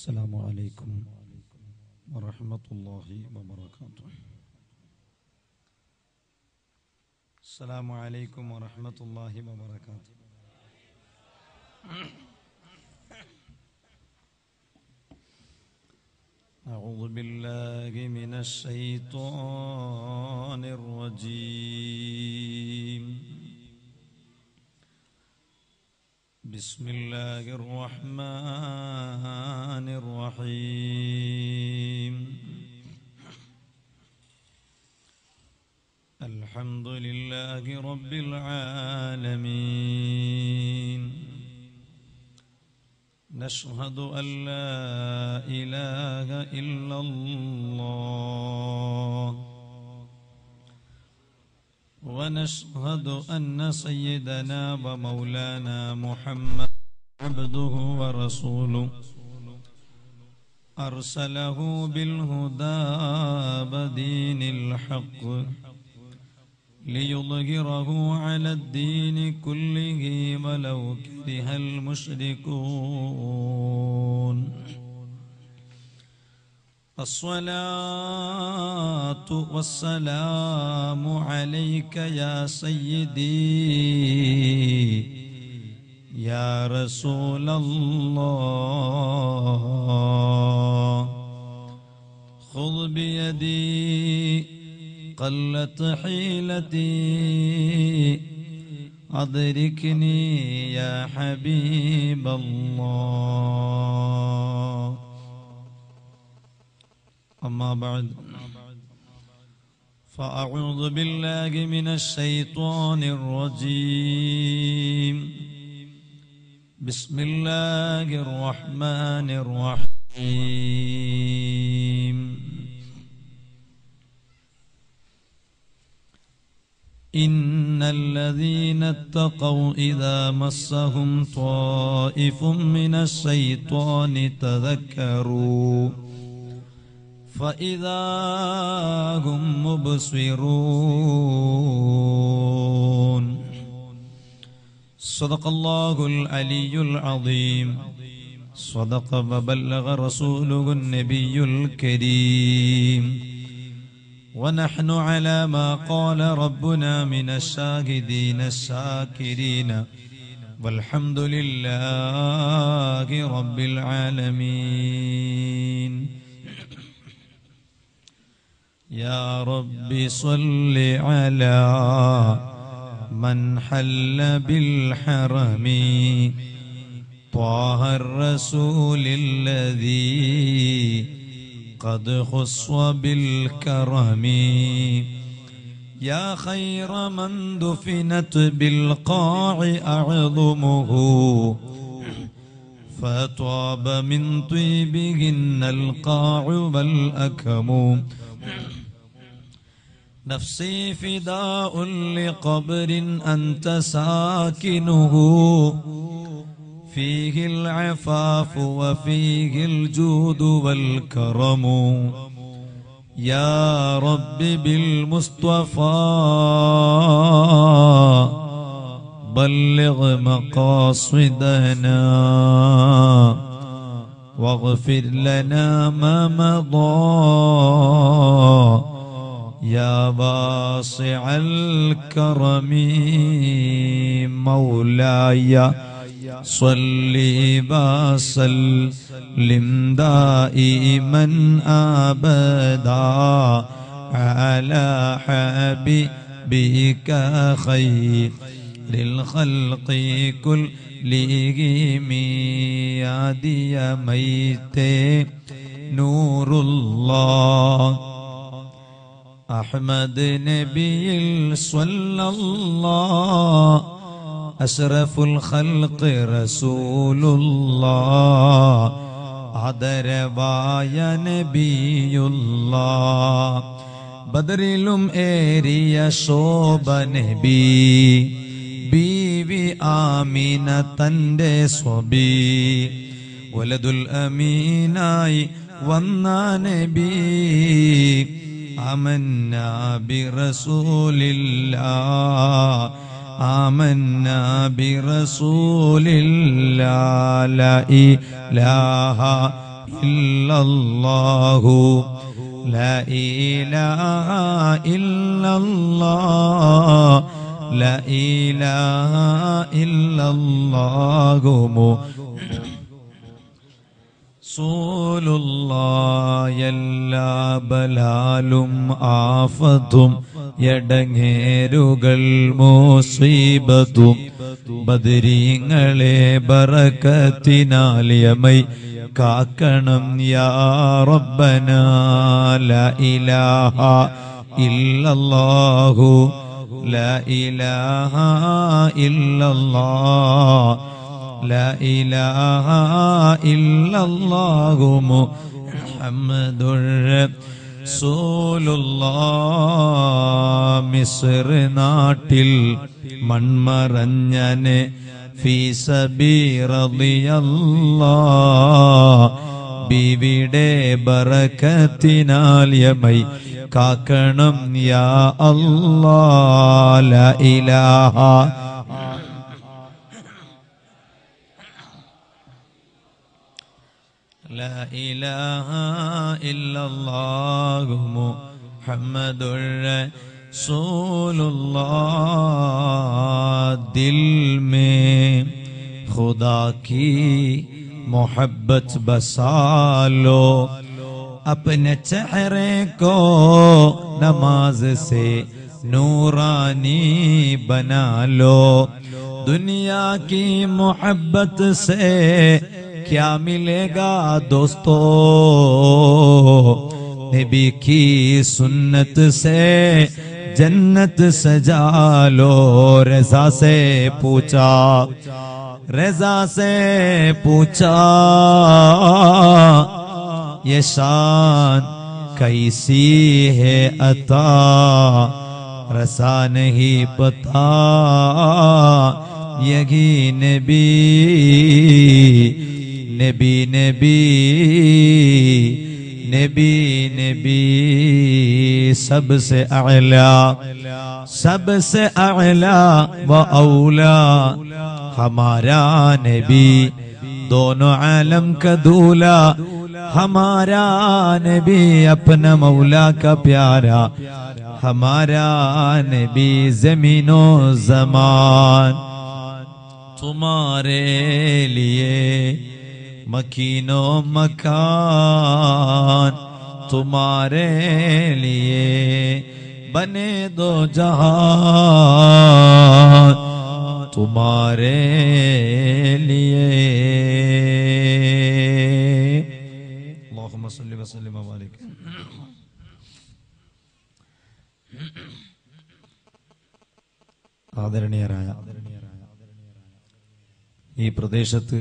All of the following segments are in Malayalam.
السلام عليكم ورحمة الله وبركاته السلام عليكم ورحمة الله وبركاته أعوذ بالله من الشيطان الرجيم بسم الله الرحمن الرحيم الحمد لله رب العالمين نشهد أن لا إله إلا الله ونشهد أن سيدنا ومولانا محمد عبده ورسوله أرسله بالهدى بدين الحق ليظهره على الدين كله ولو كره المشركون الصلاة والسلام عليك يا سيدي يا رسول الله خذ بيدي قلت حيلتي أدركني يا حبيب الله أما بعد فأعوذ بالله من الشيطان الرجيم بسم الله الرحمن الرحيم إن الذين اتقوا إذا مسهم طائف من الشيطان تذكروا فإذا هم مبصرون صدق الله العلي العظيم صدق وبلغ رسوله النبي الكريم ونحن على ما قال ربنا من الشاهدين الشاكرين والحمد لله رب العالمين يا رب صل على من حل بالحرم طه الرسول الذي قد خص بالكرم يا خير من دفنت بالقاع أعظمه فطاب من طيبهن القاع والأكم نفسي فداء لقبر أنت ساكنه فيه العفاف وفيه الجود والكرم يا رب بالمصطفى بلغ مقاصدنا واغفر لنا ما مضى يا واسع الكرم مولاي صل وسلم دائما ابدا على حبيبك خير الخلق كلهم يا دي ميت نور الله أحمد نبي صلى الله أشرف الخلق رسول الله ആദരവായ നബിയുള്ള ബദറിലും ഏറിയ ശോഭ നബി ബീവി ആമീന തന്റെ സ്വബി വലതുൽ അമീനായി വന്ന നബി آمنا برسول الله آمنا برسول الله لا إله إلا الله لا إله إلا الله لا إله إلا الله സൂലുള്ള എല്ലാ ബലാലും ആഫത്തും എടങ്ങേരുകൾ മോസീബത്തും ബദരീങ്ങളെ ബറക്കത്തിനാലിയമൈ കാക്കണം യാ റബ്ബന ലാ ഇലാഹ ഇല്ലല്ലാഹു ലാ ഇലാഹ ഇല്ലല്ലാഹ് لا إله إلا الله محمد رسول الله മിസ്ർ നാട്ടിൽ മൺമറഞ്ഞനെ ബീവിയുടെ ബറക്കത്തിനാൽ യമൈ കാക്കണം യാ അല്ലാ ലാ ഇലാഹ لا إله إلا الله محمد رسول الله दिल में खुदा की मोहब्बत बसा लो अपने चेहरे को नमाज से नूरानी बना लो दुनिया की मोहब्बत से क्या मिलेगा दोस्तों नबी की सुन्नत से जन्नत सजा लो रजा से पूछा रजा से पूछा ये शान कैसी है अता रसा नहीं पता यही नबी नबी नबी नबी नबी सबसे अला सबसे अला व औला हमारा नबी दोनों आलम का दूल्हा हमारा नबी अपना मौला का प्यारा हमारा नबी जमीनो जमान तुम्हारे लिए मकीनो मकान तुम्हारे लिए बने दो जहान तुम्हारे लिए اللهم صل وسلم وبارك ആദരണീയരായ ഈ പ്രദേശത്ത്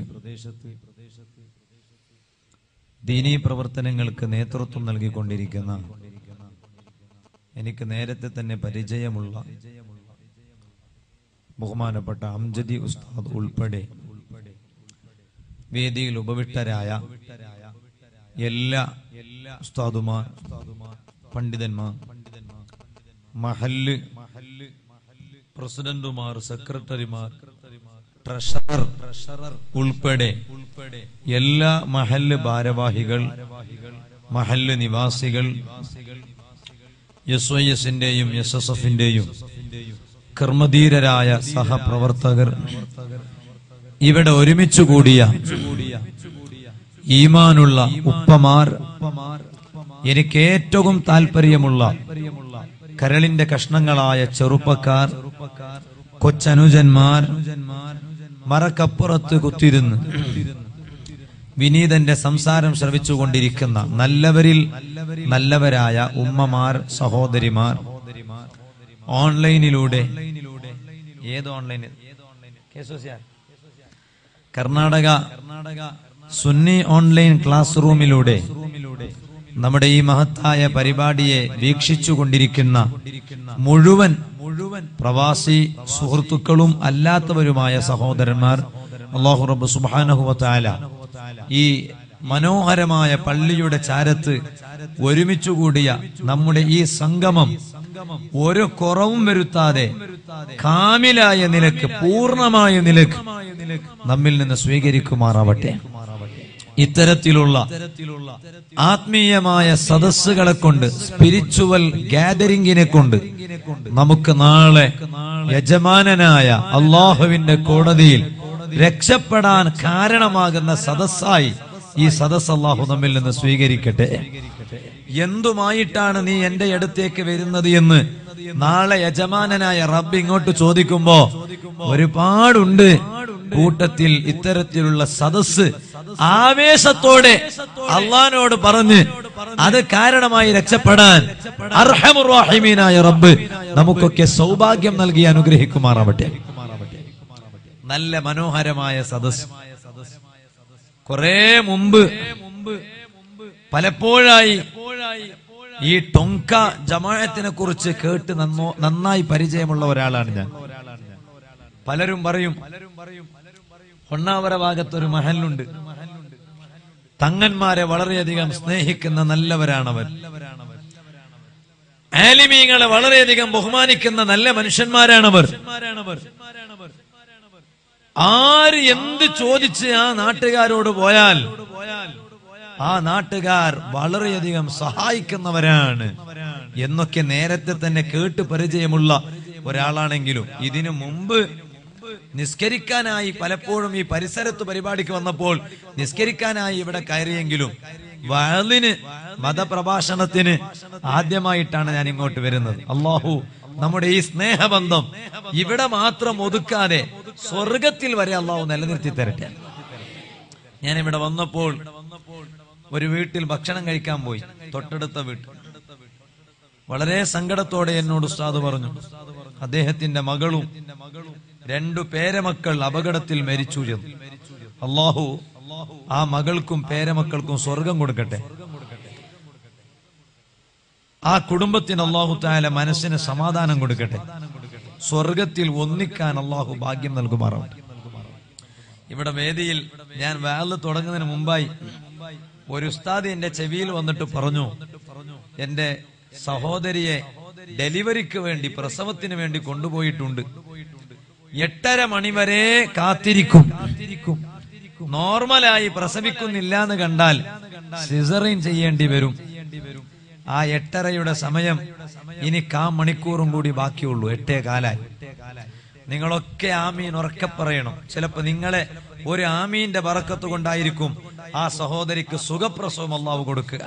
ദീനീ പ്രവർത്തനങ്ങൾക്ക് നേതൃത്വം നൽകിക്കൊണ്ടിരിക്കുന്ന എനിക്ക് നേരത്തെ തന്നെ പരിചയമുള്ള ബഹുമാനപ്പെട്ട അംജദി ഉസ്താദ് ഉൾപ്പെടെ വേദിയിൽ ഉപവിഷ്ടരായ എല്ലാ ഉസ്താദുമാർ പണ്ഡിതന്മാർ മഹല്ല് പ്രസിഡന്റുമാർ സെക്രട്ടറിമാർ ട്രഷറർ ട്രഷറർ ഉൾപ്പെടെ എല്ലാ മഹല്ല് ഭാരവാഹികൾ മഹല്ല് നിവാസികൾ എസ് വൈ എസിന്റെയും എസ് എസ് എഫിന്റെയും കർമ്മധീരരായ സഹപ്രവർത്തകർ ഇവിടെ ഒരുമിച്ചു കൂടിയ ഈമാനുള്ള ഉപ്പമാർ എനിക്ക് ഏറ്റവും താല്പര്യമുള്ള കരളിന്റെ കഷ്ണങ്ങളായ ചെറുപ്പക്കാർ കൊച്ചനുജന്മാർ മറക്കപ്പുറത്ത് കുത്തിരുന്ന് വിനീതന്റെ സംസാരം ശ്രവിച്ചുകൊണ്ടിരിക്കുന്ന നല്ലവരിൽ നല്ലവരായ ഉമ്മമാർ സഹോദരിമാർ ഓൺലൈനിലൂടെ ഏത് online Karnataka Sunni online class റൂമിലൂടെ നമ്മുടെ ഈ മഹത്തായ പരിപാടിയെ വീക്ഷിച്ചുകൊണ്ടിരിക്കുന്ന മുഴുവൻ മുഴുവൻ പ്രവാസി സുഹൃത്തുക്കളും അല്ലാത്തവരുമായ സഹോദരന്മാർ അള്ളാഹു റബ്ബ് സുബാനഹുവത്താല ഈ മനോഹരമായ പള്ളിയുടെ ചാരത്ത് ഒരുമിച്ചുകൂടിയ നമ്മുടെ ഈ സംഗമം ഒരു കുറവും വരുത്താതെ കാമിലായ നിലക്ക് പൂർണ്ണമായ നിലക്ക് നമ്മിൽ നിന്ന് സ്വീകരിക്കുമാറാവട്ടെ ഇത്തരത്തിലുള്ള ആത്മീയമായ സദസ്സുകളെ കൊണ്ട് സ്പിരിച്വൽ ഗാദറിംഗിനെ കൊണ്ട് നമുക്ക് നാളെ യജമാനനായ അള്ളാഹുവിന്റെ കോടതിയിൽ രക്ഷപ്പെടാൻ കാരണമാകുന്ന സദസ്സായി ഈ സദസ് അള്ളാഹു നമ്മിൽ നിന്ന് സ്വീകരിക്കട്ടെ എന്തുമായിട്ടാണ് നീ എന്റെ അടുത്തേക്ക് വരുന്നത് എന്ന് നാളെ യജമാനനായ റബ്ബ് ഇങ്ങോട്ട് ചോദിക്കുമ്പോ ഒരുപാടുണ്ട് കൂട്ടത്തിൽ ഇത്തരത്തിലുള്ള സദസ് ആവേശത്തോടെ അള്ളഹാനോട് പറഞ്ഞ് അത് കാരണമായി രക്ഷപ്പെടാൻ അർഹമുറാഹിമീനായ റബ്ബ് നമുക്കൊക്കെ സൗഭാഗ്യം നൽകി അനുഗ്രഹിക്കുമാറാവട്ടെ നല്ല മനോഹരമായ സദസ് കുറെ മുമ്പ് പലപ്പോഴായി ഈ ടൊങ്ക ജമാഅത്തിനെ കുറിച്ച് കേട്ട് നന്നോ നന്നായി പരിചയമുള്ള ഒരാളാണ് ഞാൻ പലരും പറയും ഹൊണ്ണാവര ഭാഗത്തൊരു മഹലുണ്ട് തങ്ങന്മാരെ വളരെയധികം സ്നേഹിക്കുന്ന നല്ലവരാണവർ ആലിമീങ്ങളെ വളരെയധികം ബഹുമാനിക്കുന്ന നല്ല മനുഷ്യന്മാരാണവർ ആര് എന്ത് ചോദിച്ച് ആ നാട്ടുകാരോട് പോയാൽ ആ നാട്ടുകാർ വളരെയധികം സഹായിക്കുന്നവരാണ് എന്നൊക്കെ നേരത്തെ തന്നെ കേട്ട് പരിചയമുള്ള ഒരാളാണെങ്കിലും ഇതിനു മുമ്പ് നിസ്കരിക്കാനായി പലപ്പോഴും ഈ പരിസരത്ത് പരിപാടിക്ക് വന്നപ്പോൾ നിസ്കരിക്കാനായി ഇവിടെ കയറിയെങ്കിലും വയലിന് മതപ്രഭാഷണത്തിന് ആദ്യമായിട്ടാണ് ഞാൻ ഇങ്ങോട്ട് വരുന്നത് അള്ളാഹു നമ്മുടെ ഈ സ്നേഹബന്ധം ഇവിടെ മാത്രം ഒതുക്കാതെ സ്വർഗത്തിൽ വരെ അള്ളാഹു നിലനിർത്തി തരട്ടെ ഞാൻ ഇവിടെ വന്നപ്പോൾ ഒരു വീട്ടിൽ ഭക്ഷണം കഴിക്കാൻ പോയി തൊട്ടടുത്ത വീട്ടിൽ വളരെ സങ്കടത്തോടെ എന്നോട് ഉസ്താദ് പറഞ്ഞു അദ്ദേഹത്തിന്റെ മകളും രണ്ടു പേരമക്കൾ അപകടത്തിൽ മരിച്ചു ചെന്നു അള്ളാഹു ആ മകൾക്കും പേരമക്കൾക്കും സ്വർഗം കൊടുക്കട്ടെ ആ കുടുംബത്തിന് അള്ളാഹു താല മനസ്സിന് സമാധാനം കൊടുക്കട്ടെ സ്വർഗത്തിൽ ഒന്നിക്കാൻ അള്ളാഹു ഭാഗ്യം നൽകുമാറാവട്ടെ ഇവിടെ വേദിയിൽ ഞാൻ വാല് തുടങ്ങുന്നതിന് മുമ്പായി ഒരു ഉസ്താദ് എന്റെ ചെവിയിൽ വന്നിട്ട് പറഞ്ഞു എന്റെ സഹോദരിയെ ഡെലിവറിക്ക് വേണ്ടി പ്രസവത്തിന് വേണ്ടി കൊണ്ടുപോയിട്ടുണ്ട് എട്ടര മണിവരെ കാത്തിരിക്കും നോർമലായി പ്രസവിക്കുന്നില്ല എന്ന് കണ്ടാൽ സിസറിൻ ചെയ്യേണ്ടി വരും ആ എട്ടരയുടെ സമയം ഇനി കാ മണിക്കൂറും കൂടി ബാക്കിയുള്ളൂ എട്ടേ കാലായി നിങ്ങളൊക്കെ ആമീൻ ഉറക്കെ പറയണം ചിലപ്പോ നിങ്ങളെ ഒരു ആമീന്റെ ബറക്കത്ത് കൊണ്ടായിരിക്കും ആ സഹോദരിക്ക് സുഖപ്രസവം അള്ളാവ് കൊടുക്കുക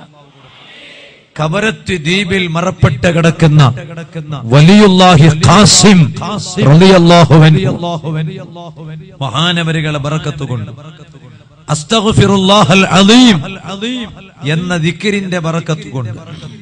കബരത്ത് ദ്വീപിൽ മറപ്പെട്ട് കിടക്കുന്ന വലിയുല്ലാഹി ഖാസിം റളിയല്ലാഹു അൻഹു മഹാനവരുകളെ ബറക്കത്ത് കൊണ്ട് അസ്തഗ്ഫിറുല്ലാഹൽ അലീം എന്ന ദിക്റിന്റെ ബറക്കത്ത് കൊണ്ട്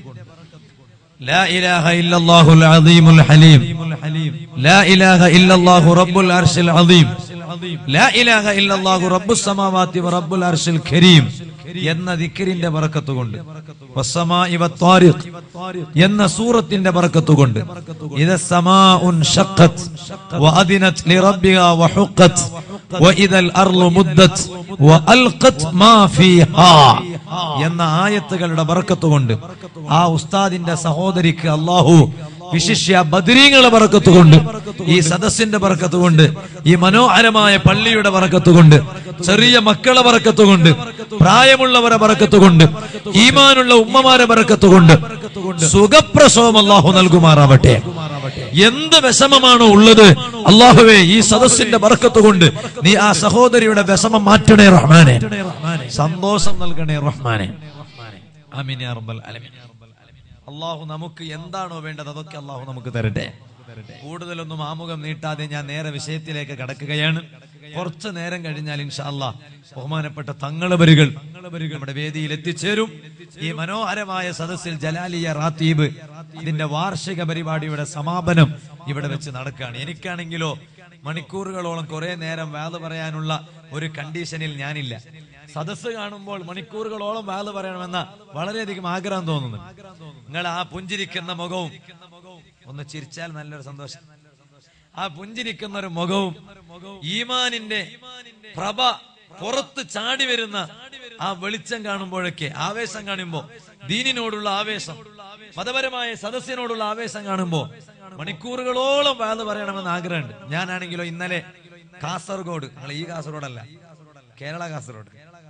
لا إله إلا الله العظيم الحليم لا إله إلا الله رب العرش العظيم لا إله إلا الله رب السماوات ورب العرش الكريم എന്ന ദിക്റിന്റെ ബറക്കത്ത് കൊണ്ട് വസ്സമാഇ വത്താരിഖ് എന്ന സൂറത്തിന്റെ ബറക്കത്ത് കൊണ്ട് ഇദ സമാഉൻ ഷഖത്ത് വഅദിനത് ലിറബ്ബിഹാ വഹുഖത്ത് വഇദൽ അർളു മുദ്ദത് വഅൽഖത് മാ ഫീഹാ എന്ന ആയത്തുകളുടെ ബറക്കത്ത് കൊണ്ട് ആ ഉസ്താദിന്റെ സഹോദരിക്ക് അള്ളാഹു വിശിഷ്യ ബദരീങ്ങളെ പറക്കത്ത് കൊണ്ട് ഈ സദസ്സിന്റെ പറക്കത്ത് കൊണ്ട് ഈ മനോഹരമായ പള്ളിയുടെ പറക്കത്ത് കൊണ്ട് ചെറിയ മക്കളെ പറക്കത്ത് കൊണ്ട് പ്രായമുള്ളവരെ പറക്കത്ത് കൊണ്ട് ഈമാനുള്ള ഉമ്മമാരെ പറക്കത്ത് കൊണ്ട് സുഖപ്രസവം അള്ളാഹു നൽകുമാറാവട്ടെ എന്ത് വിഷമമാണോ ഉള്ളത് അള്ളാഹുവേ ഈ സദസ്സിന്റെ ബറക്കത്ത് കൊണ്ട് നീ ആ സഹോദരിയുടെ വിഷമം മാറ്റണേ റഹ്മാനെ സന്തോഷം നൽകണേ റഹ്മാനെ ആമീൻ യാ റബ്ബൽ ആലമീൻ അള്ളാഹു നമുക്ക് എന്താണോ വേണ്ടത് അതൊക്കെ അള്ളാഹു നമുക്ക് തരട്ടെ കൂടുതലൊന്നും ആമുഖം നീട്ടാതെ ഞാൻ നേരെ വിഷയത്തിലേക്ക് കടക്കുകയാണ് കുറച്ചു നേരം കഴിഞ്ഞാൽ ഇൻഷാല്ല ബഹുമാനപ്പെട്ട തങ്ങളവരുകൾ നമ്മുടെ വേദിയിൽ എത്തിച്ചേരും ഈ മനോഹരമായ സദസ്സിൽ ജലാലിയ റാത്തീബ് ഇതിന്റെ വാർഷിക പരിപാടിയുടെ സമാപനം ഇവിടെ വെച്ച് നടക്കുകയാണ് എനിക്കാണെങ്കിലോ മണിക്കൂറുകളോളം കുറെ നേരം വേദ പറയാനുള്ള ഒരു കണ്ടീഷനിൽ ഞാനില്ല സദസ്സ് കാണുമ്പോൾ മണിക്കൂറുകളോളം വാത് പറയണമെന്ന വളരെയധികം ആഗ്രഹം തോന്നുന്നു നിങ്ങൾ ആ പുഞ്ചിരിക്കുന്ന മുഖവും ഒന്ന് ചിരിച്ചാൽ നല്ലൊരു സന്തോഷം ആ പുഞ്ചിരിക്കുന്ന ഒരു മുഖവും ഈമാനിന്റെ പ്രഭ പുറത്ത് ചാടി വരുന്ന ആ വെളിച്ചം കാണുമ്പോഴൊക്കെ ആവേശം കാണുമ്പോ ദീനിനോടുള്ള ആവേശം മതപരമായ സദസ്സിനോടുള്ള ആവേശം കാണുമ്പോ മണിക്കൂറുകളോളം വാത് പറയണമെന്ന് ആഗ്രഹമുണ്ട് ഞാനാണെങ്കിലോ ഇന്നലെ കാസർഗോഡ് നിങ്ങൾ ഈ കാസർഗോഡല്ല കേരള കാസർഗോഡ്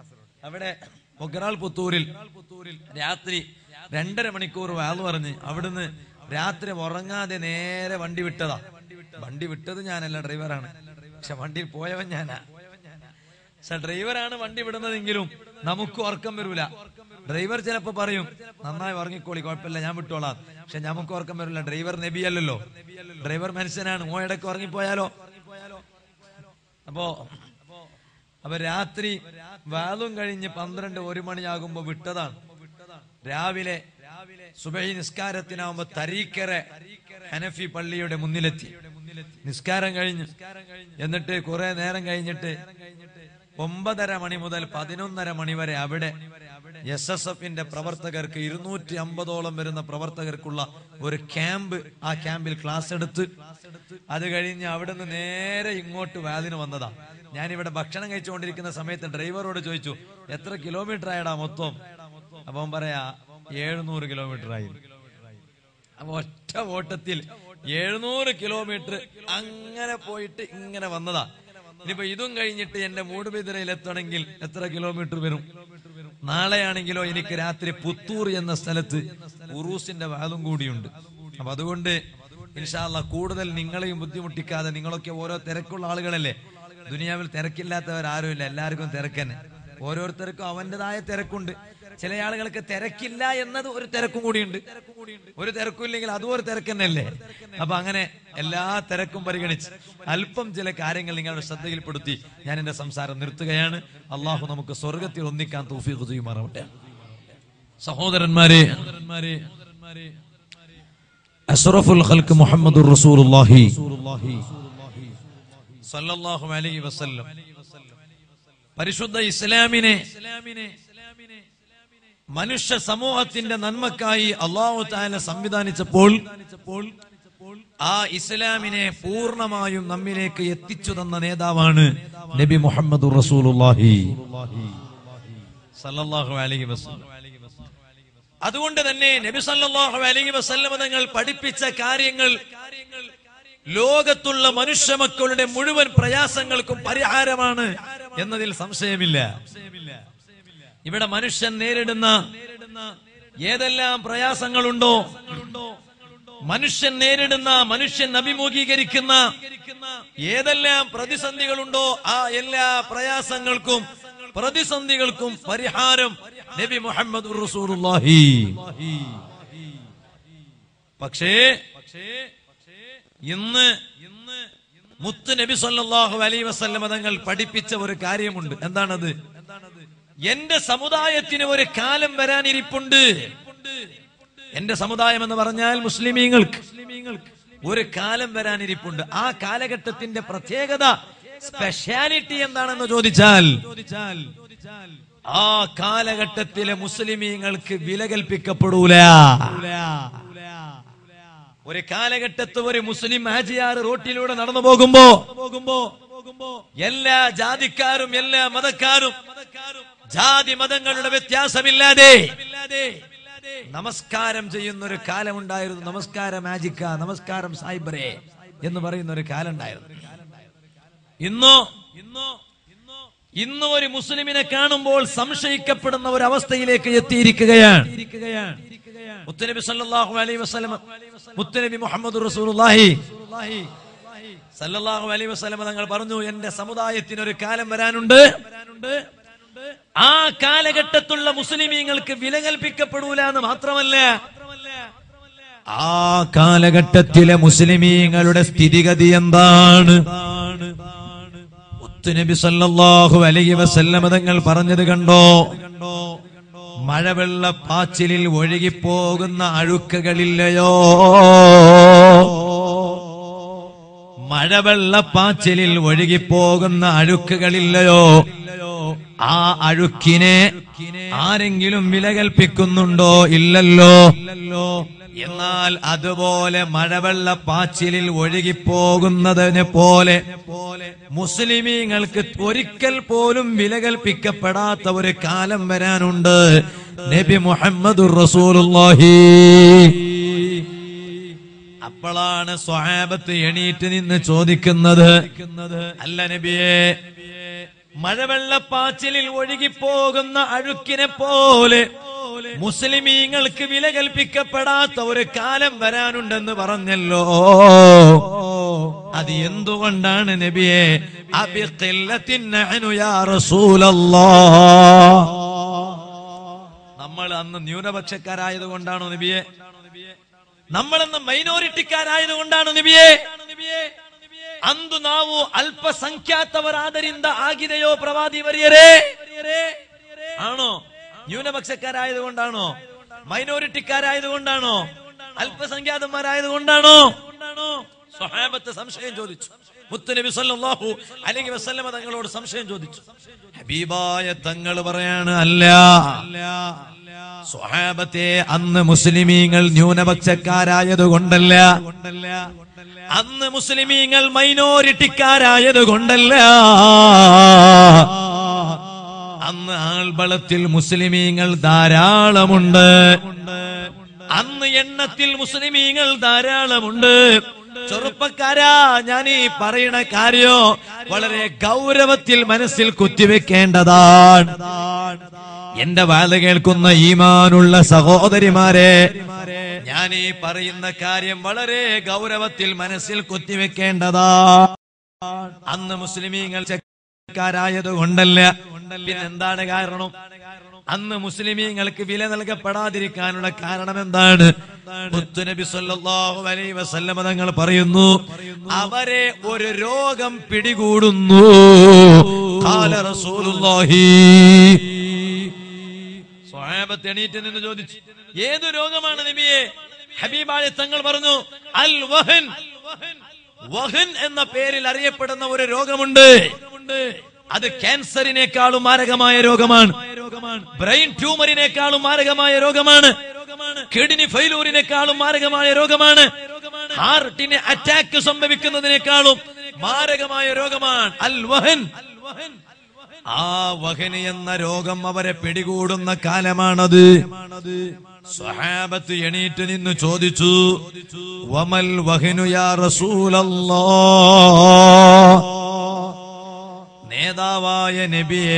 അവിടെ പൊക്കറാൾ പുത്തൂരിൽ രാത്രി രണ്ടര മണിക്കൂർ വാല് പറഞ്ഞ് അവിടുന്ന് രാത്രി ഉറങ്ങാതെ നേരെ വണ്ടി വിട്ടതാ വണ്ടി വിട്ടത് ഞാനല്ല ഡ്രൈവറാണ് പക്ഷെ വണ്ടിയിൽ പോയവൻ ഞാനാ പക്ഷെ ഡ്രൈവറാണ് വണ്ടി വിടുന്നതെങ്കിലും നമുക്ക് ഉറക്കം വരൂല ഡ്രൈവർ ചിലപ്പോ പറയും നന്നായി ഉറങ്ങിക്കോളി കുഴപ്പമില്ല ഞാൻ വിട്ടോളാം പക്ഷെ നമുക്ക് ഉറക്കം വരില്ല ഡ്രൈവർ നബിയല്ലല്ലോ ഡ്രൈവർ മനുഷ്യനാണ് ഓ ഇടയ്ക്ക് ഉറങ്ങിപ്പോയാലോ അപ്പോ അപ്പൊ രാത്രി വാതും കഴിഞ്ഞ് പന്ത്രണ്ട് ഒരു മണിയാകുമ്പോ വിട്ടതാണ് രാവിലെ സുബഹി നിസ്കാരത്തിനാവുമ്പോ തരീക്കര ഹനഫി പള്ളിയുടെ മുന്നിലെത്തി നിസ്കാരം കഴിഞ്ഞു എന്നിട്ട് കുറെ നേരം കഴിഞ്ഞിട്ട് ഒമ്പതര മണി മുതൽ പതിനൊന്നര മണി വരെ അവിടെ എസ് എസ് എഫിന്റെ പ്രവർത്തകർക്ക് ഇരുന്നൂറ്റി അമ്പതോളം വരുന്ന പ്രവർത്തകർക്കുള്ള ഒരു ക്യാമ്പ് ആ ക്യാമ്പിൽ ക്ലാസ് എടുത്ത് അത് കഴിഞ്ഞ് അവിടുന്ന് നേരെ ഇങ്ങോട്ട് വാതിന് വന്നതാ ഞാൻ ഇവിടെ ഭക്ഷണം കഴിച്ചുകൊണ്ടിരിക്കുന്ന സമയത്ത് ഡ്രൈവറോട് ചോദിച്ചു എത്ര കിലോമീറ്റർ ആയടാ മൊത്തം അപ്പൊ അവൻ പറയാ എഴുന്നൂറ് കിലോമീറ്റർ ആയി അപ്പൊ ഒറ്റ ഓട്ടത്തിൽ എഴുന്നൂറ് കിലോമീറ്റർ അങ്ങനെ പോയിട്ട് ഇങ്ങനെ വന്നതാ ഇനിയിപ്പോ ഇതും കഴിഞ്ഞിട്ട് എന്റെ മൂടുബിദിരയിൽ എത്തണമെങ്കിൽ എത്ര കിലോമീറ്റർ വരും നാളെയാണെങ്കിലോ എനിക്ക് രാത്രി പുത്തൂർ എന്ന സ്ഥലത്ത് ഉറൂസിന്റെ വാദം കൂടിയുണ്ട് അപ്പൊ അതുകൊണ്ട് ഇൻഷാല്ല കൂടുതൽ നിങ്ങളെയും ബുദ്ധിമുട്ടിക്കാതെ നിങ്ങളൊക്കെ ഓരോ തിരക്കുള്ള ആളുകളല്ലേ ദുനിയാവിൽ തിരക്കില്ലാത്തവരാരുമില്ല എല്ലാവർക്കും തിരക്കന്നെ ഓരോരുത്തർക്കും അവന്റേതായ തിരക്കുണ്ട് ചില ആളുകൾക്ക് തിരക്കില്ല എന്നത് ഒരു തിരക്കും കൂടിയുണ്ട് ഒരു തിരക്കും ഇല്ലെങ്കിൽ അതും ഒരു തിരക്ക് തന്നെയല്ലേ അപ്പൊ അങ്ങനെ എല്ലാ തിരക്കും പരിഗണിച്ച് അല്പം ചില കാര്യങ്ങൾ നിങ്ങളുടെ ശ്രദ്ധയിൽപ്പെടുത്തി ഞാൻ എന്റെ സംസാരം നിർത്തുകയാണ് അള്ളാഹു നമുക്ക് സ്വർഗത്തിൽ ഒന്നിക്കാൻ തൗഫീഖ് ചെയ്യുമാറാവട്ടെ സഹോദരന്മാരെ അഷ്റഫുൽ ഖൽക്ക് മുഹമ്മദുർ റസൂലുള്ളാഹി സല്ലല്ലാഹു അലൈഹി വസല്ലം പരിശുദ്ധ ഇസ്ലാമിനെ മനുഷ്യ സമൂഹത്തിന്റെ നന്മക്കായി അള്ളാഹു താല സംവിധാനിച്ചപ്പോൾ ആ ഇസ്ലാമിനെ പൂർണ്ണമായും നമ്മിലേക്ക് എത്തിച്ചു തന്ന നേതാവാണ് നബി മുഹമ്മദ് റസൂലുള്ളാഹി സല്ലല്ലാഹു അലൈഹി വസല്ലം അതുകൊണ്ട് തന്നെ നബി സല്ലല്ലാഹു അലൈഹി വസല്ലം തങ്ങൾ പഠിപ്പിച്ച കാര്യങ്ങൾ ലോകത്തുള്ള മനുഷ്യ മക്കളുടെ മുഴുവൻ പ്രയാസങ്ങൾക്കും പരിഹാരമാണ് എന്നതിൽ സംശയമില്ല ഇവിടെ മനുഷ്യൻ നേരിടുന്ന ഏതെല്ലാം പ്രയാസങ്ങളുണ്ടോ മനുഷ്യൻ നേരിടുന്ന മനുഷ്യൻ അഭിമുഖീകരിക്കുന്ന ഏതെല്ലാം പ്രതിസന്ധികളുണ്ടോ ആ എല്ലാ പ്രയാസങ്ങൾക്കും പ്രതിസന്ധികൾക്കും പരിഹാരം നബി മുഹമ്മദ് റസൂലുള്ളാഹി പക്ഷേ ഇന്ന് ഇന്ന് മുത്ത് നബി സല്ലല്ലാഹു അലൈഹി വസല്ലമ തങ്ങൾ പഠിപ്പിച്ച ഒരു കാര്യമുണ്ട് എന്താണത് എന്റെ സമുദായത്തിന് ഒരു കാലം വരാനിരിപ്പുണ്ട് എന്റെ സമുദായം എന്ന് പറഞ്ഞാൽ മുസ്ലിമീങ്ങൾക്ക് ഒരു കാലം വരാനിരിപ്പുണ്ട് ആ കാലഘട്ടത്തിന്റെ പ്രത്യേകത സ്പെഷ്യാലിറ്റി എന്താണെന്ന് ചോദിച്ചാൽ ആ കാലഘട്ടത്തിലെ മുസ്ലിമീങ്ങൾക്ക് വില കൽപ്പിക്കപ്പെടൂല ഒരു കാലഘട്ടത്ത് ഒരു മുസ്ലിം ഹാജിയാർ റോട്ടിലൂടെ നടന്നു പോകുമ്പോ പോകുമ്പോ എല്ലാ ജാതിക്കാരും എല്ലാ മതക്കാരും ജാതി മതങ്ങളുടെ വ്യത്യാസമില്ലാതെ നമസ്കാരം ചെയ്യുന്ന ഒരു കാലമുണ്ടായിരുന്നു നമസ്കാരം മാജിക്ക നമസ്കാരം സായിബറെ എന്ന് പറയുന്ന ഒരു കാലം ഉണ്ടായിരുന്നു ഇന്നോ ഇന്നോ ഇന്ന് ഒരു മുസ്ലിമിനെ കാണുമ്പോൾ സംശയിക്കപ്പെടുന്ന ഒരു അവസ്ഥയിലേക്ക് എത്തിയിരിക്കുകയാണ് മുത്തനബി സല്ലല്ലാഹു അലൈഹി വസല്ലം മുത്തനബി മുഹമ്മദ് റസൂലുള്ളാഹി സല്ലല്ലാഹു അലൈഹി വസല്ലം തങ്ങൾ പറഞ്ഞു എന്റെ സമുദായത്തിന് ഒരു കാലം വരാനുണ്ട് ആ കാലഘട്ടത്തുള്ള മുസ്ലിമീങ്ങൾക്ക് വില കൽപ്പിക്കപ്പെടൂല എന്ന് മാത്രമല്ല ആ കാലഘട്ടത്തിലെ മുസ്ലിമീങ്ങളുടെ സ്ഥിതിഗതി എന്താണ് നബി സല്ലല്ലാഹു അലൈഹി വസല്ലമ തങ്ങൾ പറഞ്ഞത് കണ്ടോ മഴവെള്ള പാച്ചിലിൽ ഒഴുകിപ്പോകുന്ന അഴുക്കുകളില്ലയോ മഴവെള്ള പാച്ചിലിൽ ഒഴുകിപ്പോകുന്ന അഴുക്കുകളില്ലയോ ആ അഴുക്കിനെ ആരെങ്കിലും വില കൽപ്പിക്കുന്നുണ്ടോ ഇല്ലല്ലോ എന്നാൽ അതുപോലെ മഴവെള്ള പാച്ചിലിൽ ഒഴുകിപ്പോകുന്നതിനെ പോലെ മുസ്ലിമീങ്ങൾക്ക് ഒരിക്കൽ പോലും വില കൽപ്പിക്കപ്പെടാത്ത ഒരു കാലം വരാനുണ്ട് നബി മുഹമ്മദ് റസൂലുള്ളാഹി അപ്പോഴാണ് സ്വഹാബത്ത് എണീറ്റ് നിന്ന് ചോദിക്കുന്നത് അല്ല നബിയെ മഴവെള്ളപ്പാച്ചിലിൽ ഒഴുകിപ്പോകുന്ന അഴുക്കിനെ പോലെ മുസ്ലിമീങ്ങൾക്ക് വില കൽപ്പിക്കപ്പെടാത്ത ഒരു കാലം വരാനുണ്ടെന്ന് പറഞ്ഞല്ലോ അത് എന്തുകൊണ്ടാണ് നബിയെ അബിഖില്ലത്തിൻ യാ റസൂലല്ലാഹ് നമ്മൾ അന്ന് ന്യൂനപക്ഷക്കാരായത് കൊണ്ടാണോ നബിയെ നമ്മളന്ന് മൈനോറിറ്റിക്കാരായത് കൊണ്ടാണോ നബിയെ ಅಂದು ನಾವು ಅಲ್ಪಸಂಖ್ಯಾತವರಾದರಿಂದ ಆಗಿದೆಯೋ ಪ್ರವಾದಿ ವರಿಯರೇ ആണോ ന്യൂനപക്ഷക്കാരായതുകൊണ്ടാണോ മൈനോറിറ്റിക്കാരായതുകൊണ്ടാണോ അല്പസംഖ്യാതന്മാരായതുകൊണ്ടാണോ സ്വഹാബത്ത് സംശയം ചോദിച്ചു മുത്തുനബി സല്ലല്ലാഹു അലൈഹി വസല്ലമ തങ്ങളോട് സംശയം ചോദിച്ചു ഹബീബായ തങ്ങൾ പറയാണ് അല്ല സ്വഹാബത്തെ അന്ന് മുസ്ലിമീങ്ങൾ ന്യൂനപക്ഷക്കാരായത് കൊണ്ടല്ല അന്ന് മുസ്ലിമീങ്ങൾ മൈനോറിറ്റിക്കാരായത് കൊണ്ടല്ല അന്ന് ആൾബളത്തിൽ മുസ്ലിമീങ്ങൾ ധാരാളമുണ്ട് അന്ന് എണ്ണത്തിൽ മുസ്ലിമീങ്ങൾ ധാരാളമുണ്ട് ചെറുപ്പക്കാരാ ഞാൻ ഈ പറയുന്ന കാര്യോ വളരെ ഗൗരവത്തിൽ മനസ്സിൽ കുത്തിവെക്കേണ്ടതാണ് എന്റെ വാല കേൾക്കുന്ന ഈമാനുള്ള സഹോദരിമാരെ ഞാൻ ഈ പറയുന്ന കാര്യം വളരെ ഗൗരവത്തിൽ മനസ്സിൽ കുത്തിവെക്കേണ്ടതാ അന്ന് മുസ്ലിമീങ്ങൾ ചെക്കാരായത് കൊണ്ടല്ല പിന്നെ എന്താണ് കാരണം അന്ന് മുസ്ലിമീങ്ങൾക്ക് വില നൽകപ്പെടാതിരിക്കാനുള്ള കാരണം എന്താണ് മുത്തുനബി സല്ലല്ലാഹു അലൈഹി വസല്ലമ തങ്ങൾ പറയുന്നു അവരെ ഒരു രോഗം പിടികൂടുന്നു ഖാല റസൂലുള്ളാഹി സ്വഹാബത്ത് എണീറ്റ് നിന്ന് ചോദിച്ചു ഏതു രോഗമാണ് നബിയെ ഹബീബായ തങ്ങൾ പറഞ്ഞു അൽ വഹൻ വഹൻ എന്ന പേരിൽ അറിയപ്പെടുന്ന ഒരു രോഗമുണ്ട് അത് ക്യാൻസറിനേക്കാളും മാരകമായ രോഗമാണ് ബ്രെയിൻ ട്യൂമറിനേക്കാളും മാരകമായ രോഗമാണ് കിഡ്നി ഫെയിലൂറിനേക്കാളും മാരകമായ രോഗമാണ് ഹാർട്ടിന് അറ്റാക്ക് സംഭവിക്കുന്നതിനേക്കാളും മാരകമായ രോഗമാണ് അൽ വഹൻ ആ വഹന് എന്ന രോഗം അവരെ പിടികൂടുന്ന കാലമാണത് സ്വഹാബത്ത് എണീറ്റ് നിന്ന് ചോദിച്ചു വമൽ വഹനു യാ റസൂലല്ലാ നേതാവായ നബിയേ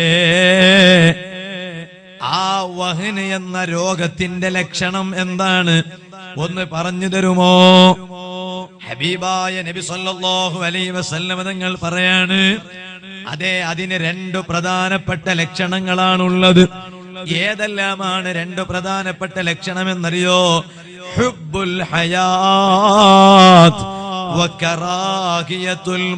ആ വഹന് എന്ന രോഗത്തിന്റെ ലക്ഷണം എന്താണ് ഒന്ന് പറഞ്ഞു തരുമോ ഹബീബായ നബി സല്ലല്ലാഹു അലൈഹി വസല്ലമ തങ്ങൾ പറയാണ് അതെ അതിന് രണ്ട് പ്രധാനപ്പെട്ട ലക്ഷണങ്ങളാണുള്ളത് ഏതെല്ലാമാണ് രണ്ട് പ്രധാനപ്പെട്ട ലക്ഷണമെന്നറിയോ ഹുബ്ബുൽ ഹയാത്ത് വകറാഹിയത്തുൽ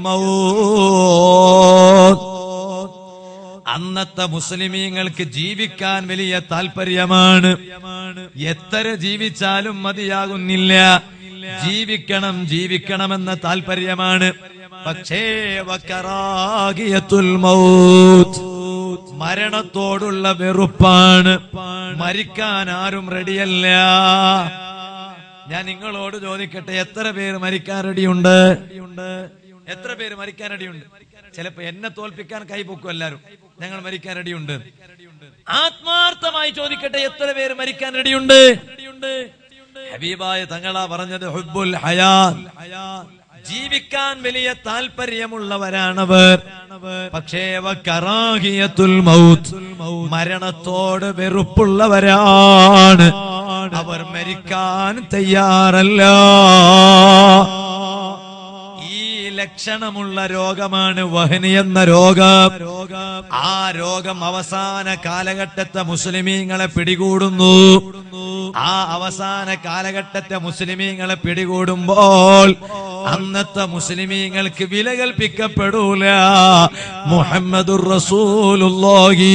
മൗത്ത് അന്നത്തെ മുസ്ലിമീങ്ങൾക്ക് ജീവിക്കാൻ വലിയ താല്പര്യമാണ് എത്ര ജീവിച്ചാലും മതിയാകുന്നില്ല ജീവിക്കണം ജീവിക്കണമെന്ന താല്പര്യമാണ് പക്ഷേ വക്കറാകിയത്തുൽ മൗത്ത് മരണത്തോടുള്ള വെറുപ്പാണ് മരിക്കാൻ ആരും റെഡിയല്ല ഞാൻ നിങ്ങളോട് ചോദിക്കട്ടെ എത്ര പേര് മരിക്കാൻ റെഡിയുണ്ട് എത്ര പേര് മരിക്കാൻ റെഡിയുണ്ട് ചിലപ്പോ എന്നെ തോൽപ്പിക്കാൻ കൈപൊക്കും എല്ലാരും ഞങ്ങൾ മരിക്കാൻ റെഡിയുണ്ട് ആത്മാർത്ഥമായി ചോദിക്കട്ടെ എത്ര പേര് മരിക്കാൻ റെഡിയുണ്ട് ഹബീബായ തങ്ങളാ പറഞ്ഞത് ഹുബുൽ ഹയാ ജീവിക്കാൻ വലിയ താല്പര്യമുള്ളവരാണവർ പക്ഷേ കറാഹിയത്തുൽ മൗത്ത് മരണത്തോട് വെറുപ്പുള്ളവരാണ് അവർ മരിക്കാൻ തയ്യാറല്ല ഈ ലക്ഷണമുള്ള രോഗമാണ് വഹനി എന്ന രോഗം ആ രോഗം അവസാന കാലഘട്ടത്തെ മുസ്ലിമീങ്ങളെ പിടികൂടുന്നു ആ അവസാന കാലഘട്ടത്തെ മുസ്ലിമീങ്ങളെ പിടികൂടുമ്പോൾ അന്നത്തെ മുസ്ലിമീങ്ങൾക്ക് വില കൽപ്പിക്കപ്പെടൂല മുഹമ്മദുർ റസൂലുള്ളാഹി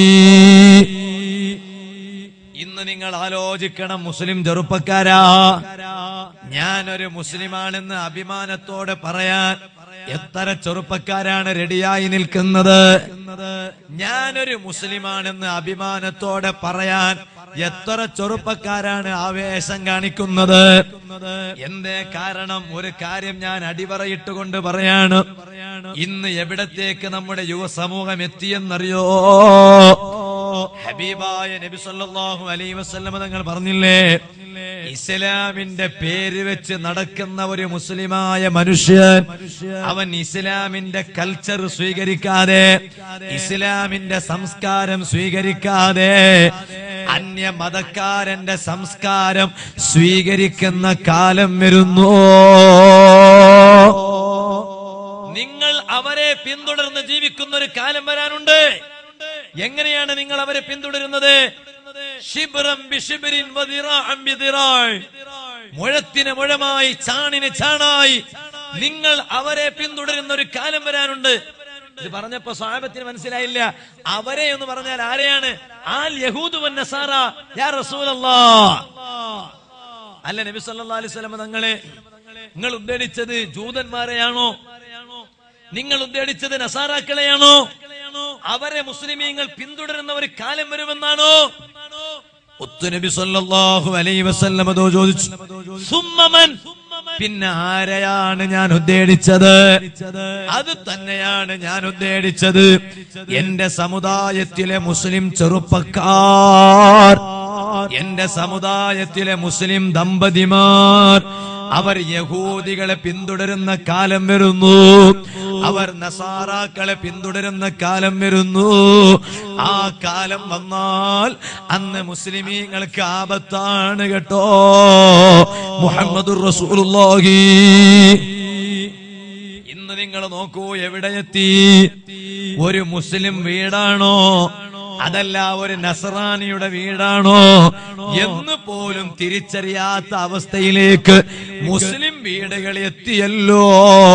ഇന്ന് നിങ്ങൾ ആലോചിക്കണം മുസ്ലിം ചെറുപ്പക്കാരാ ഞാനൊരു മുസ്ലിമാണെന്ന് അഭിമാനത്തോടെ പറയാൻ എത്ര ചെറുപ്പക്കാരാണ് റെഡിയായി നിൽക്കുന്നത് ഞാനൊരു മുസ്ലിമാണെന്ന് അഭിമാനത്തോടെ പറയാൻ എത്ര ചെറുപ്പക്കാരാണ് ആവേശം കാണിക്കുന്നത് എന്തേ കാരണം ഒരു കാര്യം ഞാൻ അടിവറയിട്ടുകൊണ്ട് പറയാണ് ഇന്ന് എവിടത്തേക്ക് നമ്മുടെ യുവസമൂഹം എത്തിയെന്നറിയോ ഹബീബായ നബി സല്ലല്ലാഹു അലൈഹി വസല്ലമ തങ്ങൾ പറഞ്ഞില്ലേ ഇസ്ലാമിന്റെ പേര് വെച്ച് നടക്കുന്ന ഒരു മുസ്ലിമായ മനുഷ്യൻ അവൻ ഇസ്ലാമിന്റെ കൾച്ചർ സ്വീകരിക്കാതെ ഇസ്ലാമിന്റെ സംസ്കാരം സ്വീകരിക്കാതെ അന്യ മതക്കാരന്റെ സംസ്കാരം സ്വീകരിക്കുന്ന കാലം വരുന്നു നിങ്ങൾ അവരെ പിന്തുടർന്ന് ജീവിക്കുന്ന ഒരു കാലം വരാനുണ്ട് എങ്ങനെയാണ് നിങ്ങൾ അവരെ പിന്തുടരുന്നത് ശിബ്രം ബിശിബ്രിൻ വദിറാഅൻ ബിദിറാഅ്. മുഴത്തിന് മുഴമായി ചാണിന് ചാണായി നിങ്ങൾ അവരെ പിന്തുടരുന്ന ഒരു കാലം വരാനുണ്ട് ഇത് പറഞ്ഞപ്പോ സ്വാപത്തിന് മനസ്സിലായില്ല അവരെ എന്ന് പറഞ്ഞാൽ ആരെയാണ് ആൽ യഹൂദു വൻ നസാറ യാ റസൂലല്ലാ അല്ല നബി സല്ലല്ലാഹു അലൈഹി വസല്ലം തങ്ങളെ നിങ്ങൾ ഉദ്ദേശിച്ചത് ജൂതന്മാരെയാണോ നിങ്ങൾ ഉദ്ദേശിച്ചത് നസാറാക്കളെയാണോ അവരെ മുസ്ലിമീങ്ങൾ പിന്തുടരുന്ന ഒരു കാലം വരുമെന്നാണോ നബി സല്ലല്ലാഹു അലൈഹി വസല്ലം അതോ ചോദിച്ചു സുമ്മമൻ പിന്നെ ആരെയാണ് ഞാൻ ഉദ്ദേശിച്ചത് അത് തന്നെയാണ് ഞാൻ ഉദ്ദേശിച്ചത് എന്റെ സമുദായത്തിലെ മുസ്ലിം ചെറുപ്പക്കാർ എന്റെ സമുദായത്തിലെ മുസ്ലിം ദമ്പതിമാർ അവർ യഹൂദികളെ പിന്തുടരുന്ന കാലം വരുന്നു അവർ നസാറാക്കളെ പിന്തുടരുന്ന കാലം വരുന്നു ആ കാലം വന്നാൽ അന്ന് മുസ്ലിമീങ്ങൾക്ക് ആപത്താണ് കേട്ടോ മുഹമ്മദ് റസൂലുള്ളാഹി ഇന്ന് നിങ്ങൾ നോക്കൂ എവിടെയെത്തി ഒരു മുസ്ലിം വീടാണോ അതല്ല ഒരു നസറാനിയുടെ വീടാണോ എന്ന് പോലും തിരിച്ചറിയാത്ത അവസ്ഥയിലേക്ക് മുസ്ലിം വീടുകൾ എത്തിയല്ലോ